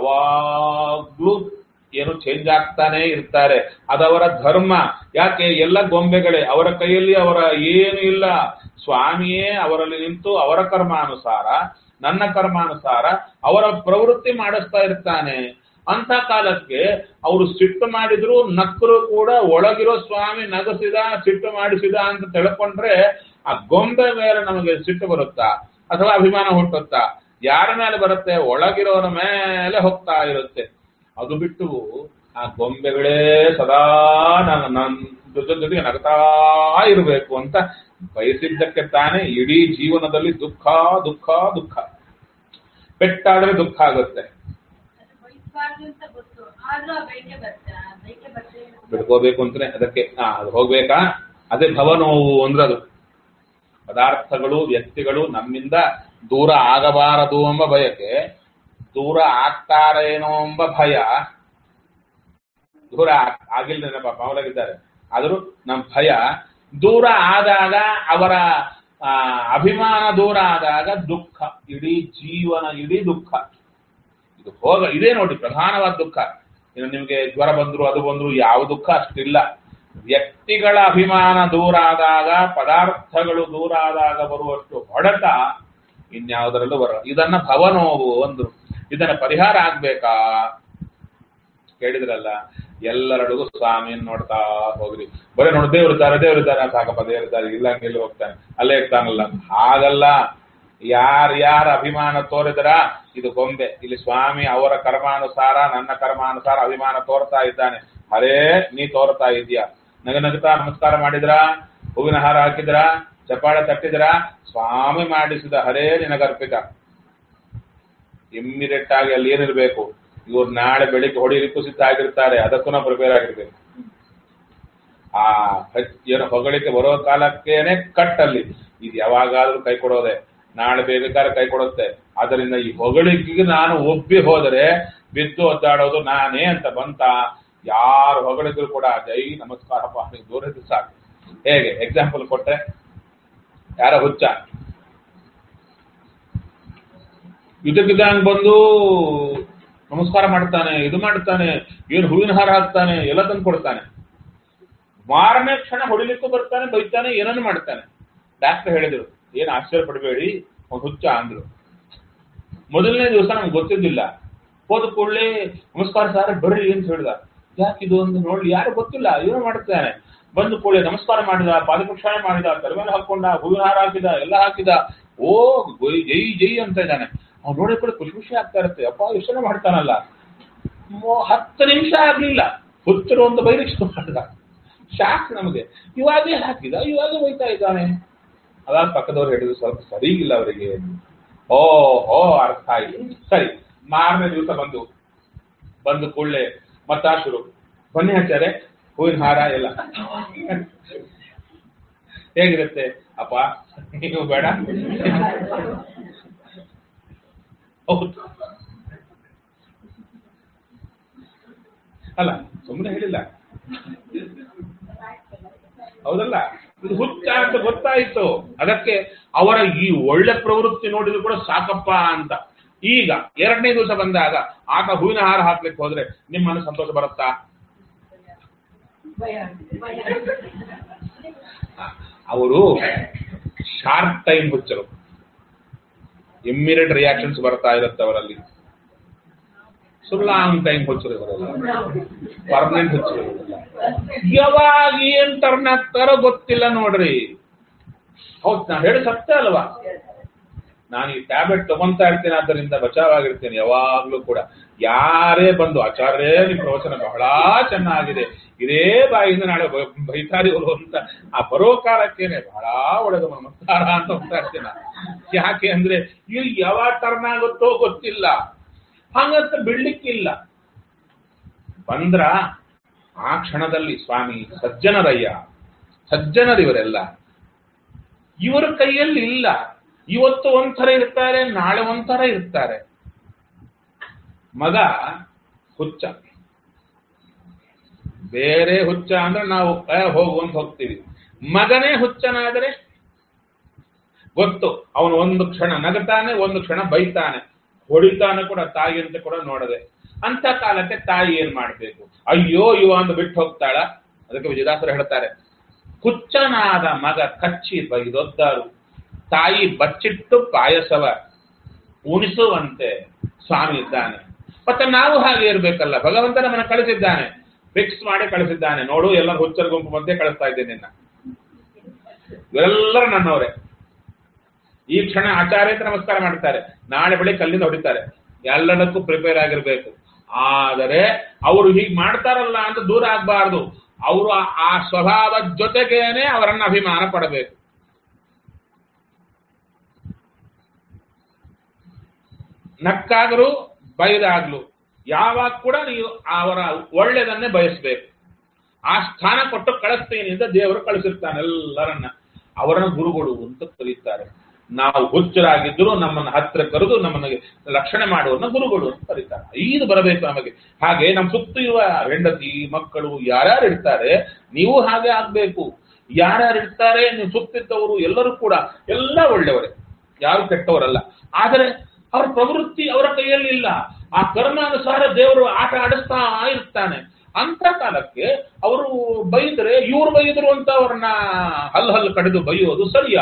ಯಾವಾಗ್ಲೂ ಏನು ಚೇಂಜ್ ಆಗ್ತಾನೆ ಇರ್ತಾರೆ ಅದವರ ಧರ್ಮ ಯಾಕೆ ಎಲ್ಲ ಗೊಂಬೆಗಳೇ ಅವರ ಕೈಯಲ್ಲಿ ಅವರ ಏನು ಇಲ್ಲ ಸ್ವಾಮಿಯೇ ಅವರಲ್ಲಿ ನಿಂತು ಅವರ ಕರ್ಮಾನುಸಾರ ನನ್ನ ಕರ್ಮಾನುಸಾರ ಅವರ ಪ್ರವೃತ್ತಿ ಮಾಡಿಸ್ತಾ ಇರ್ತಾನೆ ಅಂತ ಕಾಲಕ್ಕೆ ಅವರು ಸಿಟ್ಟು ಮಾಡಿದ್ರು ನಕ್ಕರು ಕೂಡ ಒಳಗಿರೋ ಸ್ವಾಮಿ ನಗಸಿದ ಸಿಟ್ಟು ಮಾಡಿಸಿದ ಅಂತ ತಿಳ್ಕೊಂಡ್ರೆ ಆ ಗೊಂಬೆ ಮೇಲೆ ನಮಗೆ ಸಿಟ್ಟು ಬರುತ್ತಾ ಅಥವಾ ಅಭಿಮಾನ ಹುಟ್ಟುತ್ತಾ ಯಾರ ಮೇಲೆ ಬರುತ್ತೆ ಒಳಗಿರೋರ ಮೇಲೆ ಹೋಗ್ತಾ ಇರುತ್ತೆ ಅದು ಬಿಟ್ಟು ಆ ಗೊಂಬೆಗಳೇ ಸದಾ ನನ್ನ ನನ್ನ ಜೊತೆ ಜೊತೆಗೆ ನಗ್ತಾ ಇರಬೇಕು ಅಂತ ಬಯಸಿದ್ದಕ್ಕೆ ತಾನೇ ಇಡೀ ಜೀವನದಲ್ಲಿ ದುಃಖ ದುಃಖ ದುಃಖ ಪೆಟ್ಟಾದ್ರೆ ದುಃಖ ಆಗುತ್ತೆ ಅದು ಬಯಸ್ಬಾರ್ದು ಅಂತ ಗೊತ್ತು ಆದ್ರೂ ಆ ಬೈಕೆ ಬರ್ತಾ ಬೈಕೆ ಬರ್ತೇ ಇಲ್ಲ. ಬಿಡ್ಕೋಬೇಕು ಅಂತಾನೆ ಅದಕ್ಕೆ ಆ ಅದು ಹೋಗ್ಬೇಕಾ ಅದೇ ಭವನೋವು ಅಂದ್ರೆ ಅದು ಪದಾರ್ಥಗಳು ವ್ಯಕ್ತಿಗಳು ನಮ್ಮಿಂದ ದೂರ ಆಗಬಾರದು ಎಂಬ ಬಯಕೆ ದೂರ ಆಗ್ತಾರೇನೋ ಎಂಬ ಭಯ ದೂರ ಆಗ್- ಆಗಿಲ್ಲ ಪಾಪ ಅವರಾಗಿದ್ದಾರೆ ಆದರೂ ನಮ್ಮ ಭಯ ದೂರ ಆದಾಗ ಅವರ ಆ, ಅಭಿಮಾನ ದೂರ ಆದಾಗ ದುಃಖ ಇಡೀ ಜೀವನ ಇಡೀ ದುಃಖ ಇದು ಹೋಗ ಇದೇ ನೋಡಿ ಪ್ರಧಾನವಾದ ದುಃಖ ಇನ್ನು ನಿಮಗೆ ಜ್ವರ ಬಂದ್ರು ಅದು ಬಂದ್ರು ಯಾವ ದುಃಖ ಅಷ್ಟಿಲ್ಲ ವ್ಯಕ್ತಿಗಳ ಅಭಿಮಾನ ದೂರ ಆದಾಗ ಪದಾರ್ಥಗಳು ದೂರ ಆದಾಗ ಬರುವಷ್ಟು ಹೊಡೆತ ಇನ್ಯಾವುದರಲ್ಲೂ ಬರಲ್ಲ ಇದನ್ನ ಭವನೋವು ಅಂದ್ರು ಇದನ್ನ ಪರಿಹಾರ ಆಗ್ಬೇಕಾ ಕೇಳಿದ್ರಲ್ಲ ಎಲ್ಲರೊಳಗೂ ಸ್ವಾಮಿಯನ್ನು ನೋಡ್ತಾ ಹೋಗ್ರಿ ಬರೀ ನೋಡಿ ದೇವ್ರು ಇರ್ತಾರೆ ದೇವ್ರು ಇರ್ತಾರೆ ಸಾಕಪ್ಪ ದೇವ್ರು ಇರ್ತಾರೆ ಇಲ್ಲ ಹಂಗೆಲ್ಲ ಹೋಗ್ತಾನೆ ಅಲ್ಲೇ ಇರ್ತಾನಲ್ಲ ಹಾಗಲ್ಲ ಯಾರ ಯಾರ ಅಭಿಮಾನ ತೋರಿದ್ರ ಇದು ಗೊಂಬೆ ಇಲ್ಲಿ ಸ್ವಾಮಿ ಅವರ ಕರ್ಮಾನುಸಾರ ನನ್ನ ಕರ್ಮಾನುಸಾರ ಅಭಿಮಾನ ತೋರ್ತಾ ಇದ್ದಾನೆ ಹರೇ ನೀ ತೋರ್ತಾ ಇದೀಯ ನಗ ನಗುತ್ತಾ ನಮಸ್ಕಾರ ಮಾಡಿದ್ರ ಹೂವಿನ ಹಾರ ಹಾಕಿದ್ರ ಚಪ್ಪಾಳೆ ತಟ್ಟಿದ್ರ ಸ್ವಾಮಿ ಮಾಡಿಸಿದ ಹರೇ ನಿನಗರ್ಪಿತ ಇಮ್ಮಿಡಿಯೇಟ್ ಆಗಿ ಅಲ್ಲಿ ಏನಿರ್ಬೇಕು ಇವ್ರು ನಾಳೆ ಬೆಳಿಗ್ಗೆ ಹೊಡಿಲಿಕ್ಕೂ ಸಿದ್ಧ ಆಗಿರ್ತಾರೆ ಅದಕ್ಕೂ ನಾವು ಪ್ರಿಪೇರ್ ಆಗಿರ್ಬೇಕು ಆ ಹಚ್- ಏನು ಹೊಗಳಿಕೆ ಬರೋ ಕಾಲಕ್ಕೇನೆ ಕಟ್ ಅಲ್ಲಿ ಇದು ಯಾವಾಗಾದ್ರೂ ಕೈ ಕೊಡೋದೆ ನಾಳೆ ಬೇಕಾದ್ರೆ ಕೈ ಕೊಡುತ್ತೆ ಅದರಿಂದ ಈ ಹೊಗಳಿಕೆಗೆ ನಾನು ಒಪ್ಪಿ ಹೋದರೆ ಬಿದ್ದು ಒದ್ದಾಡೋದು ನಾನೇ ಅಂತ ಬಂತ ಯಾರು ಹೊಗಳಿದ್ರು ಕೂಡ ಜೈ ನಮಸ್ಕಾರಪ್ಪ ನೀವು ದೂರ ಇದ್ದು ಸಾಕು ಹೇಗೆ ಎಕ್ಸಾಂಪಲ್ ಕೊಟ್ರೆ ಯಾರ ಹುಚ್ಚ ಇದಕ್ಕಿದ್ದಂಗ್ ಬಂದು ನಮಸ್ಕಾರ ಮಾಡ್ತಾನೆ ಇದು ಮಾಡ್ತಾನೆ ಏನು ಹೂವಿನ ಹಾರ ಹಾಕ್ತಾನೆ ಎಲ್ಲ ತಂದು ಕೊಡ್ತಾನೆ ಮಾರನೇ ಕ್ಷಣ ಹೊಡಿಲಿಕ್ಕೂ ಬರ್ತಾನೆ ಬೈತಾನೆ ಏನನ್ನು ಮಾಡ್ತಾನೆ ಡಾಕ್ಟರ್ ಹೇಳಿದ್ರು ಏನು ಆಶ್ಚರ್ಯ ಪಡಬೇಡಿ ಅವ್ನು ಹುಚ್ಚ ಅಂದ್ರು ಮೊದಲನೇ ದಿವಸ ನಮ್ಗೆ ಗೊತ್ತಿದ್ದಿಲ್ಲ ಹೋದ ಕೂಡಲೇ ನಮಸ್ಕಾರ ಸರ್ ಬರ್ರಿ ಅಂತ ಹೇಳ್ದ ಯಾಕಿದು ಅಂತ ನೋಡಿ ಯಾರು ಗೊತ್ತಿಲ್ಲ ಏನೋ ಮಾಡ್ತಾನೆ ಬಂದು ಕೂಡಲೇ ನಮಸ್ಕಾರ ಮಾಡಿದ ಪಾದಪ್ರಕ್ಷಾಳನೆ ಮಾಡಿದ ತಲೆಮೇಲೆ ಹಾಕೊಂಡ ಹೂವಿನ ಹಾರ ಹಾಕಿದ ಎಲ್ಲ ಹಾಕಿದ ಓ ಗೊಯ್- ಜೈ ಜೈ ಅಂತ ಇದ್ದಾನೆ ಅವ್ನು ನೋಡಿ ಕೂಡ ಖುಷಿ ಖುಷಿ ಆಗ್ತಾ ಇರುತ್ತೆ ಅಪ್ಪ ಯೋಚನೆ ಮಾಡ್ತಾನಲ್ಲ ಮೊ- ಹತ್ತು ನಿಮಿಷ ಆಗ್ಲಿಲ್ಲ ಹುಚ್ಚರು ಅಂತ ಬೈಲಿಕ್ಕೆ ಶುರು ಮಾಡ್ದ ಶಾಕ್ ನಮಗೆ ಇವಾಗೇ ಹಾಕಿದ ಇವಾಗೇ ಬೈತಾ ಇದ್ದಾನೆ ಅದಾದ ಪಕ್ಕದವ್ರು ಹೇಳಿದ್ರು ಸ್ವಲ್ಪ ಸರಿ ಇಲ್ಲ ಅವರಿಗೆ ಓ ಓ ಅರ್ಥ ಆಯ್ತು ಸರಿ ಮಾರನೇ ದಿವಸ ಬಂದು ಬಂದು ಕೂಡಲೇ ಮತ್ತ ಶುರು ಬನ್ನಿ ಹಚ್ಚಾರೆ ಹೂವಿನ ಹಾರ ಎಲ್ಲ ಹೇಗಿರುತ್ತೆ ಅಪ್ಪ ನೀವು ಬೇಡ ಹೌದು ಅಲ್ಲ ಸುಮ್ಮನೆ ಹೇಳಿಲ್ಲ ಹೌದಲ್ಲ ಇದು ಹುಚ್ಚ ಅಂತ ಗೊತ್ತಾಯ್ತು ಅದಕ್ಕೆ ಅವರ ಈ ಒಳ್ಳೆ ಪ್ರವೃತ್ತಿ ನೋಡಿದ್ರು ಕೂಡ ಸಾಕಪ್ಪ ಅಂತ ಈಗ ಎರಡನೇ ದಿವಸ ಬಂದಾಗ ಆತ ಹೂವಿನ ಹಾರ ಹಾಕ್ಲಿಕ್ಕೆ ಹೋದ್ರೆ ನಿಮ್ಮ ಮನಸ್ಸು ಸಂತೋಷ ಬರುತ್ತಾ ಭಯ ಭಯ ಅವರು ಶಾರ್ಟ್ ಟೈಮ್ ಹುಚ್ಚರು ಇಮ್ಮಿಡಿಯೇಟ್ ರಿಯಾಕ್ಷನ್ಸ್ ಬರ್ತಾ ಇರುತ್ತೆ ಅವರಲ್ಲಿ ಸೊ ಲಾಂಗ್ ಟೈಮ್ ಹುಚ್ಚರು ಇವರೆಲ್ಲ ಪರ್ಮನೆಂಟ್ ಹುಚ್ಚರು ಇವರೆಲ್ಲ. ಯಾವಾಗ ಏನ್ ಟರ್ನ್ ಆಗ್ತಾರೋ ಗೊತ್ತಿಲ್ಲ ನೋಡ್ರಿ ಹೌದ್ ನಾ ಹೇಳಿ ಸತ್ಯ ಅಲ್ವಾ ನಾನು ಈ ಟ್ಯಾಬ್ಲೆಟ್ ತಗೊಂತಾ ಇರ್ತೀನಿ ಆದ್ದರಿಂದ ಬಚಾವಾಗಿರ್ತೀನಿ ಯಾವಾಗ್ಲೂ ಕೂಡ ಯಾರೇ ಬಂದು ಆಚಾರ್ಯ ನಿಮ್ ಪ್ರವಚನ ಬಹಳ ಚೆನ್ನಾಗಿದೆ ಇದೇ ಬಾಯಿಂದ ನಾಳೆ ಬ- ಬೈತಾರಿ ಅವರು ಅಂತ ಆ ಪರೋಕಾರಕ್ಕೇನೆ ಬಹಳ ಒಳ್ಳೆದು ನಮಸ್ಕಾರ ಅಂತ ಹೋಗ್ತಾ ಇರ್ತೀನಿ ನಾನು. ಯಾಕೆ ಅಂದ್ರೆ ಇವ್ ಯಾವಾಗ ಟರ್ನ್ ಆಗುತ್ತೋ ಗೊತ್ತಿಲ್ಲ ಹಂಗಂತ ಬಿಡ್ಲಿಕ್ಕಿಲ್ಲ ಬಂದ್ರ ಆ ಕ್ಷಣದಲ್ಲಿ ಸ್ವಾಮಿ ಸಜ್ಜನರಯ್ಯ ಸಜ್ಜನರಿವರೆಲ್ಲ ಇವರ ಕೈಯಲ್ಲಿ ಇಲ್ಲ ಇವತ್ತು ಒಂಥರ ಇರ್ತಾರೆ ನಾಳೆ ಒಂಥರ ಇರ್ತಾರೆ ಮಗ ಹುಚ್ಚ ಬೇರೆ ಹುಚ್ಚ ಅಂದ್ರೆ ನಾವು ಏ, ಹೋಗು ಅಂತ ಹೋಗ್ತೀವಿ ಮಗನೇ ಹುಚ್ಚನಾದರೆ ಗೊತ್ತು ಅವನು ಒಂದು ಕ್ಷಣ ನಗತಾನೆ ಒಂದು ಕ್ಷಣ ಬೈತಾನೆ ಹೊಡಿತಾನೆ ಕೂಡ ತಾಯಿ ಅಂತ ಕೂಡ ನೋಡದೆ ಅಂತ ಕಾಲಕ್ಕೆ ತಾಯಿ ಏನ್ ಮಾಡ್ಬೇಕು ಅಯ್ಯೋ ಇವ ಅಂತ ಬಿಟ್ಟು ಹೋಗ್ತಾಳ ಅದಕ್ಕೆ ವಿಜಯದಾಸರು ಹೇಳ್ತಾರೆ ಹುಚ್ಚನಾದ ಮಗ ಕಚ್ಚಿ ಬೈದೊದ್ದಾರು ತಾಯಿ ಬಚ್ಚಿಟ್ಟು ಪಾಯಸವ ಉಣಿಸುವಂತೆ ಸ್ವಾಮಿ ಇದ್ದಾನೆ ಮತ್ತೆ ನಾವು ಹಾಗೆ ಇರ್ಬೇಕಲ್ಲ ಭಗವಂತ ನಮ್ಮನ್ನ ಕಳಿಸಿದ್ದಾನೆ ಫಿಕ್ಸ್ ಮಾಡಿ ಕಳಿಸಿದ್ದಾನೆ ನೋಡು ಎಲ್ಲ ಹುಚ್ಚರ ಗುಂಪು ಮಧ್ಯೆ ಕಳಿಸ್ತಾ ಇದ್ದೇನೆ ನಿನ್ನ ಇವರೆಲ್ಲರೂ ನನ್ನವರೇ ಈ ಕ್ಷಣ ಆಚಾರ್ಯ ಅಂತ ನಮಸ್ಕಾರ ಮಾಡ್ತಾರೆ ನಾಳೆ ಬೆಳಿಗ್ಗೆ ಕಲ್ಲಿಂದ ಹೊಡಿತಾರೆ ಎಲ್ಲದಕ್ಕೂ ಪ್ರಿಪೇರ್ ಆಗಿರ್ಬೇಕು ಆದರೆ ಅವರು ಹೀಗೆ ಮಾಡ್ತಾರಲ್ಲ ಅಂತ ದೂರ ಆಗ್ಬಾರ್ದು ಅವರು ಆ- ಆ ಸ್ವಭಾವದ ಜೊತೆಗೇನೆ ಅವರನ್ನ ಅಭಿಮಾನ ಪಡಬೇಕು ನಕ್ಕಾಗಲು ಬೈದಾಗ್ಲು ಯಾವಾಗ ಕೂಡ ನೀವು ಅವರ ಒಳ್ಳೆಯದನ್ನೇ ಬಯಸ್ಬೇಕು ಆ ಸ್ಥಾನ ಕೊಟ್ಟು ಕಳಿಸ್ತೀನಿ ಅಂತ ದೇವರು ಕಳಿಸಿರ್ತಾನೆ ಎಲ್ಲರನ್ನ ಅವರನ್ನ ಗುರುಗಳು ಅಂತ ಕರೀತಾರೆ ನಾವು ಹುಚ್ಚರಾಗಿದ್ದರೂ ನಮ್ಮನ್ನ ಹತ್ರ ಕರೆದು ನಮ್ಮನ್ನ ರಕ್ಷಣೆ ಮಾಡುವನ್ನ ಗುರುಗಳು ಅಂತ ಕರೀತಾರೆ ಐದು ಬರಬೇಕು ನಮಗೆ ಹಾಗೆ ನಮ್ಮ ಸುತ್ತ ಇರುವ ಹೆಂಡತಿ ಮಕ್ಕಳು ಯಾರ್ಯಾರು ಇರ್ತಾರೆ ನೀವು ಹಾಗೆ ಆಗ್ಬೇಕು ಯಾರ್ಯಾರು ಇರ್ತಾರೆ ನೀವು ಸುತ್ತಿದ್ದವರು ಎಲ್ಲರೂ ಕೂಡ ಎಲ್ಲ ಒಳ್ಳೆಯವರೇ ಯಾರು ಕೆಟ್ಟವರಲ್ಲ ಆದರೆ ಅವರ ಪ್ರವೃತ್ತಿ ಅವರ ಕೈಯಲ್ಲಿ ಇಲ್ಲ ಆ ಕರ್ಮಾನುಸಾರ ದೇವರು ಆಟ ಆಡಿಸ್ತಾ ಇರ್ತಾನೆ ಅಂತ ಕಾಲಕ್ಕೆ ಅವರು ಬೈದ್ರೆ ಇವ್ರು ಬೈದ್ರು ಅಂತ ಅವ್ರನ್ನ ಹಲ್ಲು ಹಲ್ಲು ಕಡಿದು ಬೈಯೋದು ಸರಿಯಾ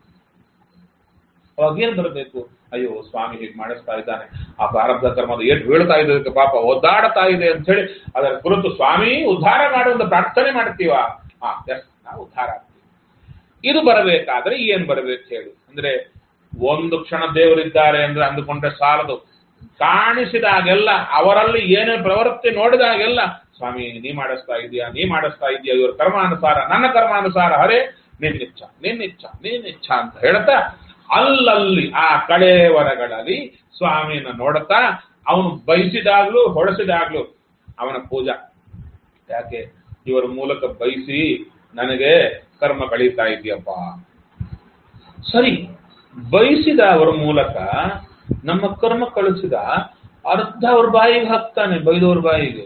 ಅವಾಗೇನ್ ಬರಬೇಕು ಅಯ್ಯೋ ಸ್ವಾಮಿ ಹೀಗೆ ಮಾಡಿಸ್ತಾ ಇದ್ದಾನೆ ಆ ಪ್ರಾರಬ್ಧ ಕರ್ಮದ ಏಟ್ ಬೀಳ್ತಾ ಇದ್ದದಕ್ಕೆ ಪಾಪ ಒದ್ದಾಡ್ತಾ ಇದೆ ಅಂತ ಹೇಳಿ ಅದರ ಕುರಿತು ಸ್ವಾಮಿ ಉದ್ಧಾರ ಮಾಡುವಂತ ಪ್ರಾರ್ಥನೆ ಮಾಡ್ತೀವ ಹಾ ಎಸ್ ನಾವು ಉದ್ಧಾರ ಆಗ್ತೀವಿ ಇದು ಬರಬೇಕಾದ್ರೆ ಏನ್ ಬರಬೇಕು ಹೇಳಿ ಅಂದ್ರೆ ಒಂದು ಕ್ಷಣ ದೇವರಿದ್ದಾರೆ ಅಂದ್ರೆ ಅಂದುಕೊಂಡ್ರೆ ಸಾಲದು ಕಾಣಿಸಿದಾಗೆಲ್ಲ ಅವರಲ್ಲಿ ಏನೇ ಪ್ರವೃತ್ತಿ ನೋಡಿದಾಗೆಲ್ಲ ಸ್ವಾಮಿ ನೀ ಮಾಡಿಸ್ತಾ ಇದೀಯಾ ನೀ ಮಾಡಿಸ್ತಾ ಇದೀಯಾ ಇವ್ರ ಕರ್ಮಾನುಸಾರ ನನ್ನ ಕರ್ಮಾನುಸಾರ ಹರೇ ನಿನ್ನಿಚ್ಛ ನಿನ್ನಿಚ್ಛ ನಿನ್ನಿಚ್ಛ ಅಂತ ಹೇಳ್ತಾ ಅಲ್ಲಲ್ಲಿ ಆ ಕಳೆವರಗಳಲ್ಲಿ ಸ್ವಾಮಿಯನ್ನ ನೋಡುತ್ತಾ ಅವನು ಬಯಸಿದಾಗ್ಲೂ ಹೊಡೆಸಿದಾಗ್ಲೂ ಅವನ ಪೂಜಾ ಯಾಕೆ ಇವರ ಮೂಲಕ ಬಯಸಿ ನನಗೆ ಕರ್ಮ ಕಳೀತಾ ಇದೆಯಪ್ಪ ಸರಿ ಬಯಸಿದ ಅವರ ಮೂಲಕ ನಮ್ಮ ಕರ್ಮ ಕಳಿಸಿದ ಅರ್ಧ ಅವ್ರ ಬಾಯಿಗೆ ಹಾಕ್ತಾನೆ ಬೈದವ್ರ ಬಾಯಿಗೆ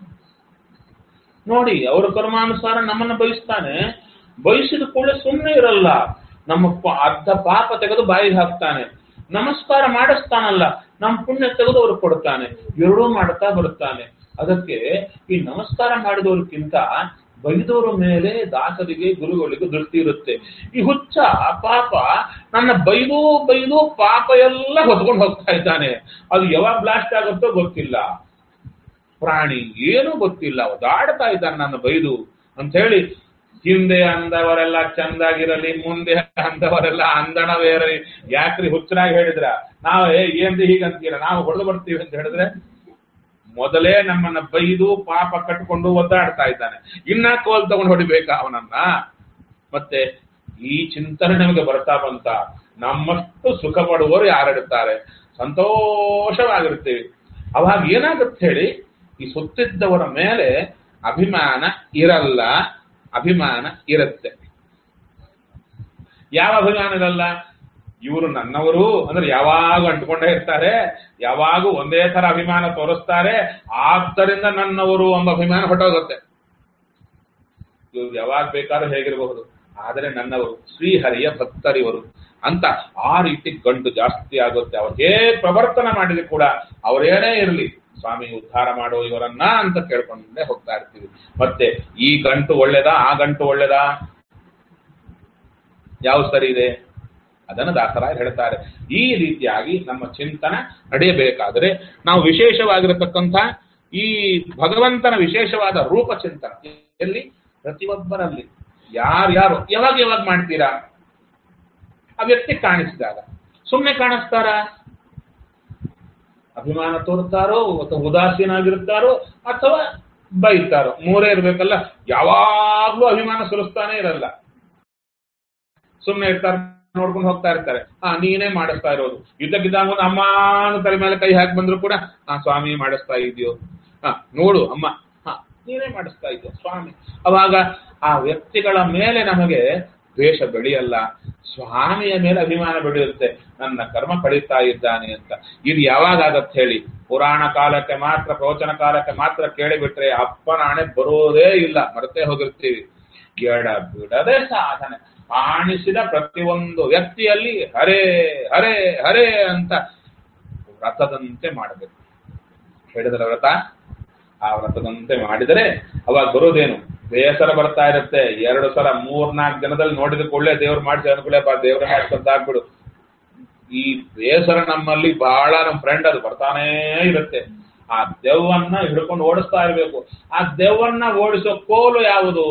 ನೋಡಿ ಅವರ ಕರ್ಮಾನುಸಾರ ನಮ್ಮನ್ನ ಬಯಸ್ತಾನೆ ಬಯಸಿದ ಕೂಡಲೇ ಸುಮ್ಮನೆ ಇರಲ್ಲ ನಮ್ಮ ಪ- ಅರ್ಧ ಪಾಪ ತೆಗೆದು ಬಾಯಿಗೆ ಹಾಕ್ತಾನೆ ನಮಸ್ಕಾರ ಮಾಡಿಸ್ತಾನಲ್ಲ ನಮ್ಮ ಪುಣ್ಯ ತೆಗೆದು ಅವ್ರಿಗೆ ಕೊಡ್ತಾನೆ ಎರಡೂ ಮಾಡ್ತಾ ಬರುತ್ತಾನೆ ಅದಕ್ಕೆ ಈ ನಮಸ್ಕಾರ ಮಾಡಿದವ್ರಿಗಿಂತ ಬೈದವರ ಮೇಲೆ ದಾಸರಿಗೆ ಗುರುಗಳಿಗೆ ದೃಷ್ಟಿ ಇರುತ್ತೆ ಈ ಹುಚ್ಚ ಪಾಪ ನನ್ನ ಬೈದು ಬೈದು ಪಾಪ ಎಲ್ಲ ಹೊತ್ಕೊಂಡು ಹೋಗ್ತಾ ಇದ್ದಾನೆ ಅದು ಯಾವಾಗ ಬ್ಲಾಸ್ಟ್ ಆಗುತ್ತೋ ಗೊತ್ತಿಲ್ಲ ಪ್ರಾಣಿ ಏನೂ ಗೊತ್ತಿಲ್ಲ ಒದಾಡ್ತಾ ಇದ್ದಾನೆ ನನ್ನ ಬೈದು ಅಂತ ಹೇಳಿ ಹಿಂದೆ ಅಂದವರೆಲ್ಲ ಚಂದಾಗಿರಲಿ ಮುಂದೆ ಅಂದವರೆಲ್ಲ ಅಂದಣವೇರಲಿ ಯಾಕ್ರಿ ಹುಚ್ಚರಾಗಿ ಹೇಳಿದ್ರ ನಾವು ಏ ಏನ್ರಿ ಹೀಗಂತೀರ ನಾವು ಹೊಡೆದು ಬರ್ತೀವಿ ಅಂತ ಹೇಳಿದ್ರೆ ಮೊದಲೇ ನಮ್ಮನ್ನ ಬೈದು ಪಾಪ ಕಟ್ಕೊಂಡು ಒದ್ದಾಡ್ತಾ ಇದ್ದಾನೆ ಇನ್ನ ಕೋಲ್ ತಗೊಂಡು ಹೊಡಿಬೇಕಾ ಅವನನ್ನ ಮತ್ತೆ ಈ ಚಿಂತನೆ ನಮಗೆ ಬರ್ತಾ ಬಂತ ನಮ್ಮಷ್ಟು ಸುಖ ಪಡುವವರು ಯಾರಿರ್ತಾರೆ ಸಂತೋಷವಾಗಿರ್ತೀವಿ ಅವಾಗ ಏನಾಗುತ್ತೆ ಹೇಳಿ ಈ ಸುತ್ತಿದ್ದವರ ಮೇಲೆ ಅಭಿಮಾನ ಇರಲ್ಲ ಅಭಿಮಾನ ಇರುತ್ತೆ ಯಾವ ಅಭಿಮಾನ ಇರಲ್ಲ ಇವರು ನನ್ನವರು ಅಂದ್ರೆ ಯಾವಾಗ ಅಂಟ್ಕೊಂಡೇ ಇರ್ತಾರೆ ಯಾವಾಗೂ ಒಂದೇ ತರ ಅಭಿಮಾನ ತೋರಿಸ್ತಾರೆ ಆದ್ದರಿಂದ ನನ್ನವರು ಎಂಬ ಅಭಿಮಾನ ಹೊಟ್ಟೋಗುತ್ತೆ ಇವ್ರು ಯಾವಾಗ ಬೇಕಾದ್ರೂ ಹೇಗಿರಬಹುದು ಆದರೆ ನನ್ನವರು ಶ್ರೀಹರಿಯ ಭಕ್ತರಿವರು ಅಂತ ಆ ರೀತಿ ಗಂಟು ಜಾಸ್ತಿ ಆಗುತ್ತೆ ಅವ್ರು ಹೇಗೆ ಪ್ರವರ್ತನ ಮಾಡಿದ್ರು ಕೂಡ ಅವರೇನೇ ಇರಲಿ ಸ್ವಾಮಿ ಉದ್ಧಾರ ಮಾಡೋ ಇವರನ್ನ ಅಂತ ಕೇಳ್ಕೊಂಡೇ ಹೋಗ್ತಾ ಇರ್ತೀವಿ ಮತ್ತೆ ಈ ಗಂಟು ಒಳ್ಳೇದಾ ಆ ಗಂಟು ಒಳ್ಳೇದಾ ಯಾವ ಸರಿ ಇದೆ ಅದನ್ನು ದಾಸರಾಯರು ಹೇಳ್ತಾರೆ ಈ ರೀತಿಯಾಗಿ ನಮ್ಮ ಚಿಂತನ ನಡೆಯಬೇಕಾದರೆ ನಾವು ವಿಶೇಷವಾಗಿರತಕ್ಕಂಥ ಈ ಭಗವಂತನ ವಿಶೇಷವಾದ ರೂಪ ಚಿಂತನ ಎಲ್ಲಿ ಪ್ರತಿಯೊಬ್ಬರಲ್ಲಿ ಯಾರ್ಯಾರು ಯಾವಾಗ ಯಾವಾಗ ಮಾಡ್ತೀರಾ ಆ ವ್ಯಕ್ತಿ ಕಾಣಿಸಿದಾಗ ಸುಮ್ಮನೆ ಕಾಣಿಸ್ತಾರ ಅಭಿಮಾನ ತೋರ್ತಾರೋ ಅಥವಾ ಉದಾಸೀನಾಗಿರ್ತಾರೋ ಅಥವಾ ಬೈತಾರೋ ಮೂರೇ ಇರ್ಬೇಕಲ್ಲ ಯಾವಾಗ್ಲೂ ಅಭಿಮಾನ ಸುರಿಸ್ತಾನೆ ಇರಲ್ಲ ಸುಮ್ಮನೆ ಇರ್ತಾರೆ ನೋಡ್ಕೊಂಡು ಹೋಗ್ತಾ ಇರ್ತಾರೆ ಹಾ ನೀನೇ ಮಾಡಿಸ್ತಾ ಇರೋದು ಯುದ್ಧಕ್ಕಿದ್ದಾಗ ಒಂದು ಅಮ್ಮ ಅನ್ನೋ ತಲೆ ಮೇಲೆ ಕೈ ಹಾಕಿ ಬಂದ್ರು ಕೂಡ ಹಾ ಸ್ವಾಮಿ ಮಾಡಿಸ್ತಾ ಇದೆಯೋ ಹಾ ನೋಡು ಅಮ್ಮ ಹಾ ನೀನೇ ಮಾಡಿಸ್ತಾ ಇದೆಯೋ ಸ್ವಾಮಿ ಅವಾಗ ಆ ವ್ಯಕ್ತಿಗಳ ಮೇಲೆ ನಮಗೆ ದ್ವೇಷ ಬೆಳೆಯಲ್ಲ ಸ್ವಾಮಿಯ ಮೇಲೆ ಅಭಿಮಾನ ಬೆಳೆಯುತ್ತೆ ನನ್ನ ಕರ್ಮ ಕಳೀತಾ ಇದ್ದಾನೆ ಅಂತ ಇದು ಯಾವಾಗ ಆಗತ್ತೆ ಹೇಳಿ ಪುರಾಣ ಕಾಲಕ್ಕೆ ಮಾತ್ರ ಪ್ರವಚನ ಕಾಲಕ್ಕೆ ಮಾತ್ರ ಕೇಳಿಬಿಟ್ರೆ ಅಪ್ಪನ ಹಣೆ ಬರೋದೇ ಇಲ್ಲ ಮರೆತೇ ಹೋಗಿರ್ತೀವಿ ಎಡ ಬಿಡದೆ ಸಾಧನೆ ಕಾಣಿಸಿದ ಪ್ರತಿಯೊಂದು ವ್ಯಕ್ತಿಯಲ್ಲಿ ಹರೇ ಹರೇ ಹರೇ ಅಂತ ವ್ರತದಂತೆ ಮಾಡಬೇಕು ಹೇಳಿದ್ರ ವ್ರತ ಆ ವ್ರತದಂತೆ ಮಾಡಿದರೆ ಅವಾಗ ಬರೋದೇನು ಬೇಸರ ಬರ್ತಾ ಇರುತ್ತೆ ಎರಡು ಸಲ ಮೂರ್ನಾಲ್ಕು ದಿನದಲ್ಲಿ ನೋಡಿದ ಕೂಡಲೇ ದೇವ್ರು ಮಾಡಿಸಿ ಅನುಕೂಲಪ್ಪ ದೇವ್ರ ಮಾಡ್ಕೊಂತ ಆಗ್ಬಿಡು ಈ ಬೇಸರ ನಮ್ಮಲ್ಲಿ ಬಹಳ ನಮ್ಮ ಫ್ರೆಂಡ್ ಅದು ಬರ್ತಾನೇ ಇರುತ್ತೆ ಆ ದೆವ್ವನ್ನ ಹಿಡ್ಕೊಂಡು ಓಡಿಸ್ತಾ ಇರಬೇಕು ಆ ದೆವ್ವನ್ನ ಓಡಿಸೋ ಕೋಲು ಯಾವುದು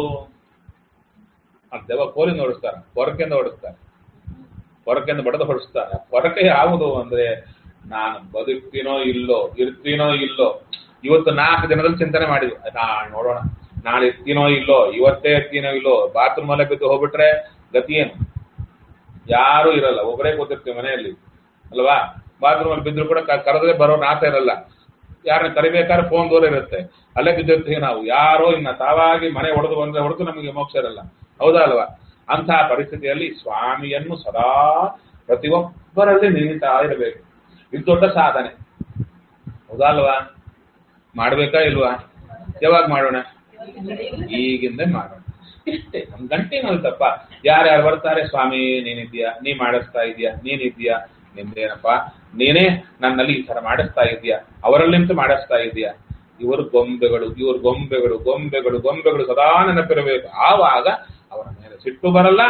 ಆ ದೆವ್ವ ಕೋಲಿಂದ ಓಡಿಸ್ತಾರೆ ಕೊರಕೆಯಿಂದ ಓಡಿಸ್ತಾರೆ ಕೊರಕೆಯಿಂದ ಬಡದು ಹೊಡಿಸ್ತಾರೆ ಕೊರಕೆ ಯಾವುದು ಅಂದ್ರೆ ನಾನು ಬದುಕ್ತೀನೋ ಇಲ್ಲೋ ಇರ್ತೀನೋ ಇಲ್ಲೋ ಇವತ್ತು ನಾಲ್ಕು ದಿನದಲ್ಲಿ ಚಿಂತನೆ ಮಾಡಿದ್ವಿ ನಾ ನೋಡೋಣ ನಾಳೆ ಇರ್ತೀನೋ ಇಲ್ಲೋ ಇವತ್ತೇ ಇರ್ತೀನೋ ಇಲ್ಲೋ ಬಾತ್ರೂಮ್ ಅಲ್ಲೇ ಬಿದ್ದು ಹೋಗ್ಬಿಟ್ರೆ ಗತಿ ಏನು ಯಾರು ಇರಲ್ಲ ಒಬ್ಬರೇ ಕೂತಿರ್ತೀವಿ ಮನೆಯಲ್ಲಿ ಅಲ್ವಾ ಬಾತ್ರೂಮ್ ಅಲ್ಲಿ ಬಿದ್ರು ಕೂಡ ಕ- ಕರೆದ್ರೆ ಬರೋ ನಾತ ಇರಲ್ಲ ಯಾರನ್ನ ಕರಿಬೇಕಾದ್ರೆ ಫೋನ್ ದೂರ ಇರುತ್ತೆ ಅಲ್ಲೇ ಬಿದ್ದಿರ್ತೀವಿ ನಾವು ಯಾರೋ ಇನ್ನ ತಾವಾಗಿ ಮನೆ ಹೊಡೆದು ಬಂದ್ರೆ ಹೊಡೆದು ನಮಗೆ ಮೋಕ್ಷ ಇರಲ್ಲ ಹೌದಾ ಅಲ್ವಾ ಅಂತಹ ಪರಿಸ್ಥಿತಿಯಲ್ಲಿ ಸ್ವಾಮಿಯನ್ನು ಸದಾ ಪ್ರತಿಯೊಬ್ಬರಲ್ಲಿ ನಿಲ್ಲಿತಾ ಇರಬೇಕು ಇದು ದೊಡ್ಡ ಸಾಧನೆ ಹೌದಾ ಅಲ್ವಾ ಮಾಡ್ಬೇಕಾ ಇಲ್ವಾ ಯಾವಾಗ ಮಾಡೋಣ ಈಗಿಂದ ಮಾಡೋಣ ಇಷ್ಟೇ ನಮ್ ಗಂಟೆ ತಪ್ಪ ಯಾರ್ಯಾರು ಬರ್ತಾರೆ ಸ್ವಾಮಿ ನೀನಿದ್ಯಾ ನೀ ಮಾಡಿಸ್ತಾ ಇದೀಯಾ ನೀನಿದ್ಯಾ ನಿಮ್ದೇನಪ್ಪ ನೀನೇ ನನ್ನಲ್ಲಿ ಈ ತರ ಮಾಡಿಸ್ತಾ ಇದೀಯಾ ಅವರಲ್ಲಿಂತ ಮಾಡಿಸ್ತಾ ಇದೀಯಾ ಇವರು ಗೊಂಬೆಗಳು ಇವರು ಗೊಂಬೆಗಳು ಗೊಂಬೆಗಳು ಗೊಂಬೆಗಳು ಸದಾ ನೆನಪಿರಬೇಕು ಆವಾಗ ಅವರ ಮೇಲೆ ಸಿಟ್ಟು ಬರಲ್ಲ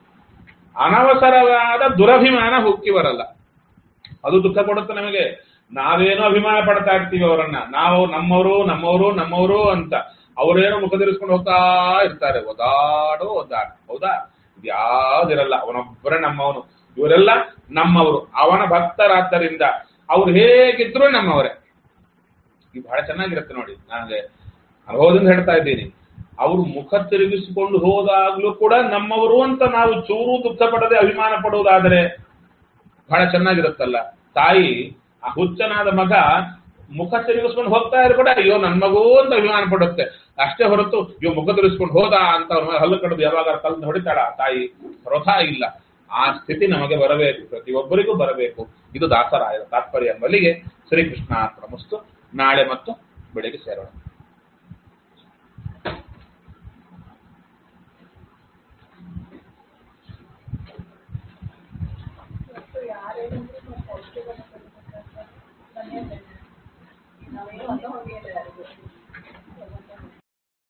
ಅನವಸರವಾದ ದುರಭಿಮಾನ ಹುಕ್ಕಿ ಬರಲ್ಲ ಅದು ದುಃಖ ಕೊಡುತ್ತೆ ನಮಗೆ ನಾವೇನೋ ಅಭಿಮಾನ ಪಡ್ತಾ ಇರ್ತೀವಿ ಅವರನ್ನ ನಾವು ನಮ್ಮವರು ನಮ್ಮವರು ನಮ್ಮವರು ಅಂತ ಅವರೇನೋ ಮುಖದಿರಿಸ್ಕೊಂಡು ಹೋಗ್ತಾ ಇರ್ತಾರೆ ಒದಾಡೋ ಒದ್ದಾಡ ಹೌದಾ ಇದು ಯಾವ್ದಿರಲ್ಲ ಅವನೊಬ್ಬರೇ ನಮ್ಮವನು ಇವರೆಲ್ಲ ನಮ್ಮವರು ಅವನ ಭಕ್ತರಾದ್ದರಿಂದ ಅವ್ರು ಹೇಗಿದ್ರು ನಮ್ಮವರೇ ಇದು ಬಹಳ ಚೆನ್ನಾಗಿರುತ್ತೆ ನೋಡಿ ನನಗೆ ಅನುಭವದಿಂದ ಹೇಳ್ತಾ ಇದ್ದೀನಿ ಅವರು ಮುಖ ತಿರುಗಿಸಿಕೊಂಡು ಹೋದಾಗ್ಲೂ ಕೂಡ ನಮ್ಮವರು ಅಂತ ನಾವು ಚೂರು ದುಃಖ ಪಡದೆ ಅಭಿಮಾನ ಪಡುವುದಾದರೆ ಬಹಳ ಚೆನ್ನಾಗಿರುತ್ತಲ್ಲ ತಾಯಿ ಆ ಹುಚ್ಚನಾದ ಮಗ ಮುಖ ತಿರುಗಿಸ್ಕೊಂಡು ಹೋಗ್ತಾ ಇದ್ರು ಕೂಡ ಅಯ್ಯೋ ನನ್ ಮಗು ಅಂತ ಅಭಿಮಾನ ಪಡುತ್ತೆ ಅಷ್ಟೇ ಹೊರತು ಇವ್ ಮುಖ ತಿರುಗಿಸ್ಕೊಂಡು ಹೋದ ಅಂತ ಅವ್ರ ಮೇಲೆ ಹಲ್ಲು ಕಡ್ದು ಯಾವಾಗ ಕಲ್ಲು ಹೊಡಿತಾಳ ಆ ತಾಯಿ ವೃಥ ಇಲ್ಲ ಆ ಸ್ಥಿತಿ ನಮಗೆ ಬರಬೇಕು ಪ್ರತಿಯೊಬ್ಬರಿಗೂ ಬರಬೇಕು ಇದು ದಾಸರಾಯರ ತಾತ್ಪರ್ಯ ಎಂಬಲ್ಲಿಗೆ ಶ್ರೀಕೃಷ್ಣ ಪ್ರಮುಸ್ತು ನಾಳೆ ಮತ್ತು ಬೆಳಿಗ್ಗೆ ಸೇರೋಣ ಮತ್ತು ಯಾರೇನಿದ್ರು ನಾವು ಪೌಷ್ಟಿಕತೆ ಕೊಡ್ಬೇಕಾದ್ರೆ ಮನೆಯಲ್ಲೇ ನಾವೇನು ಅಲ್ಲ ಹೋಗಿ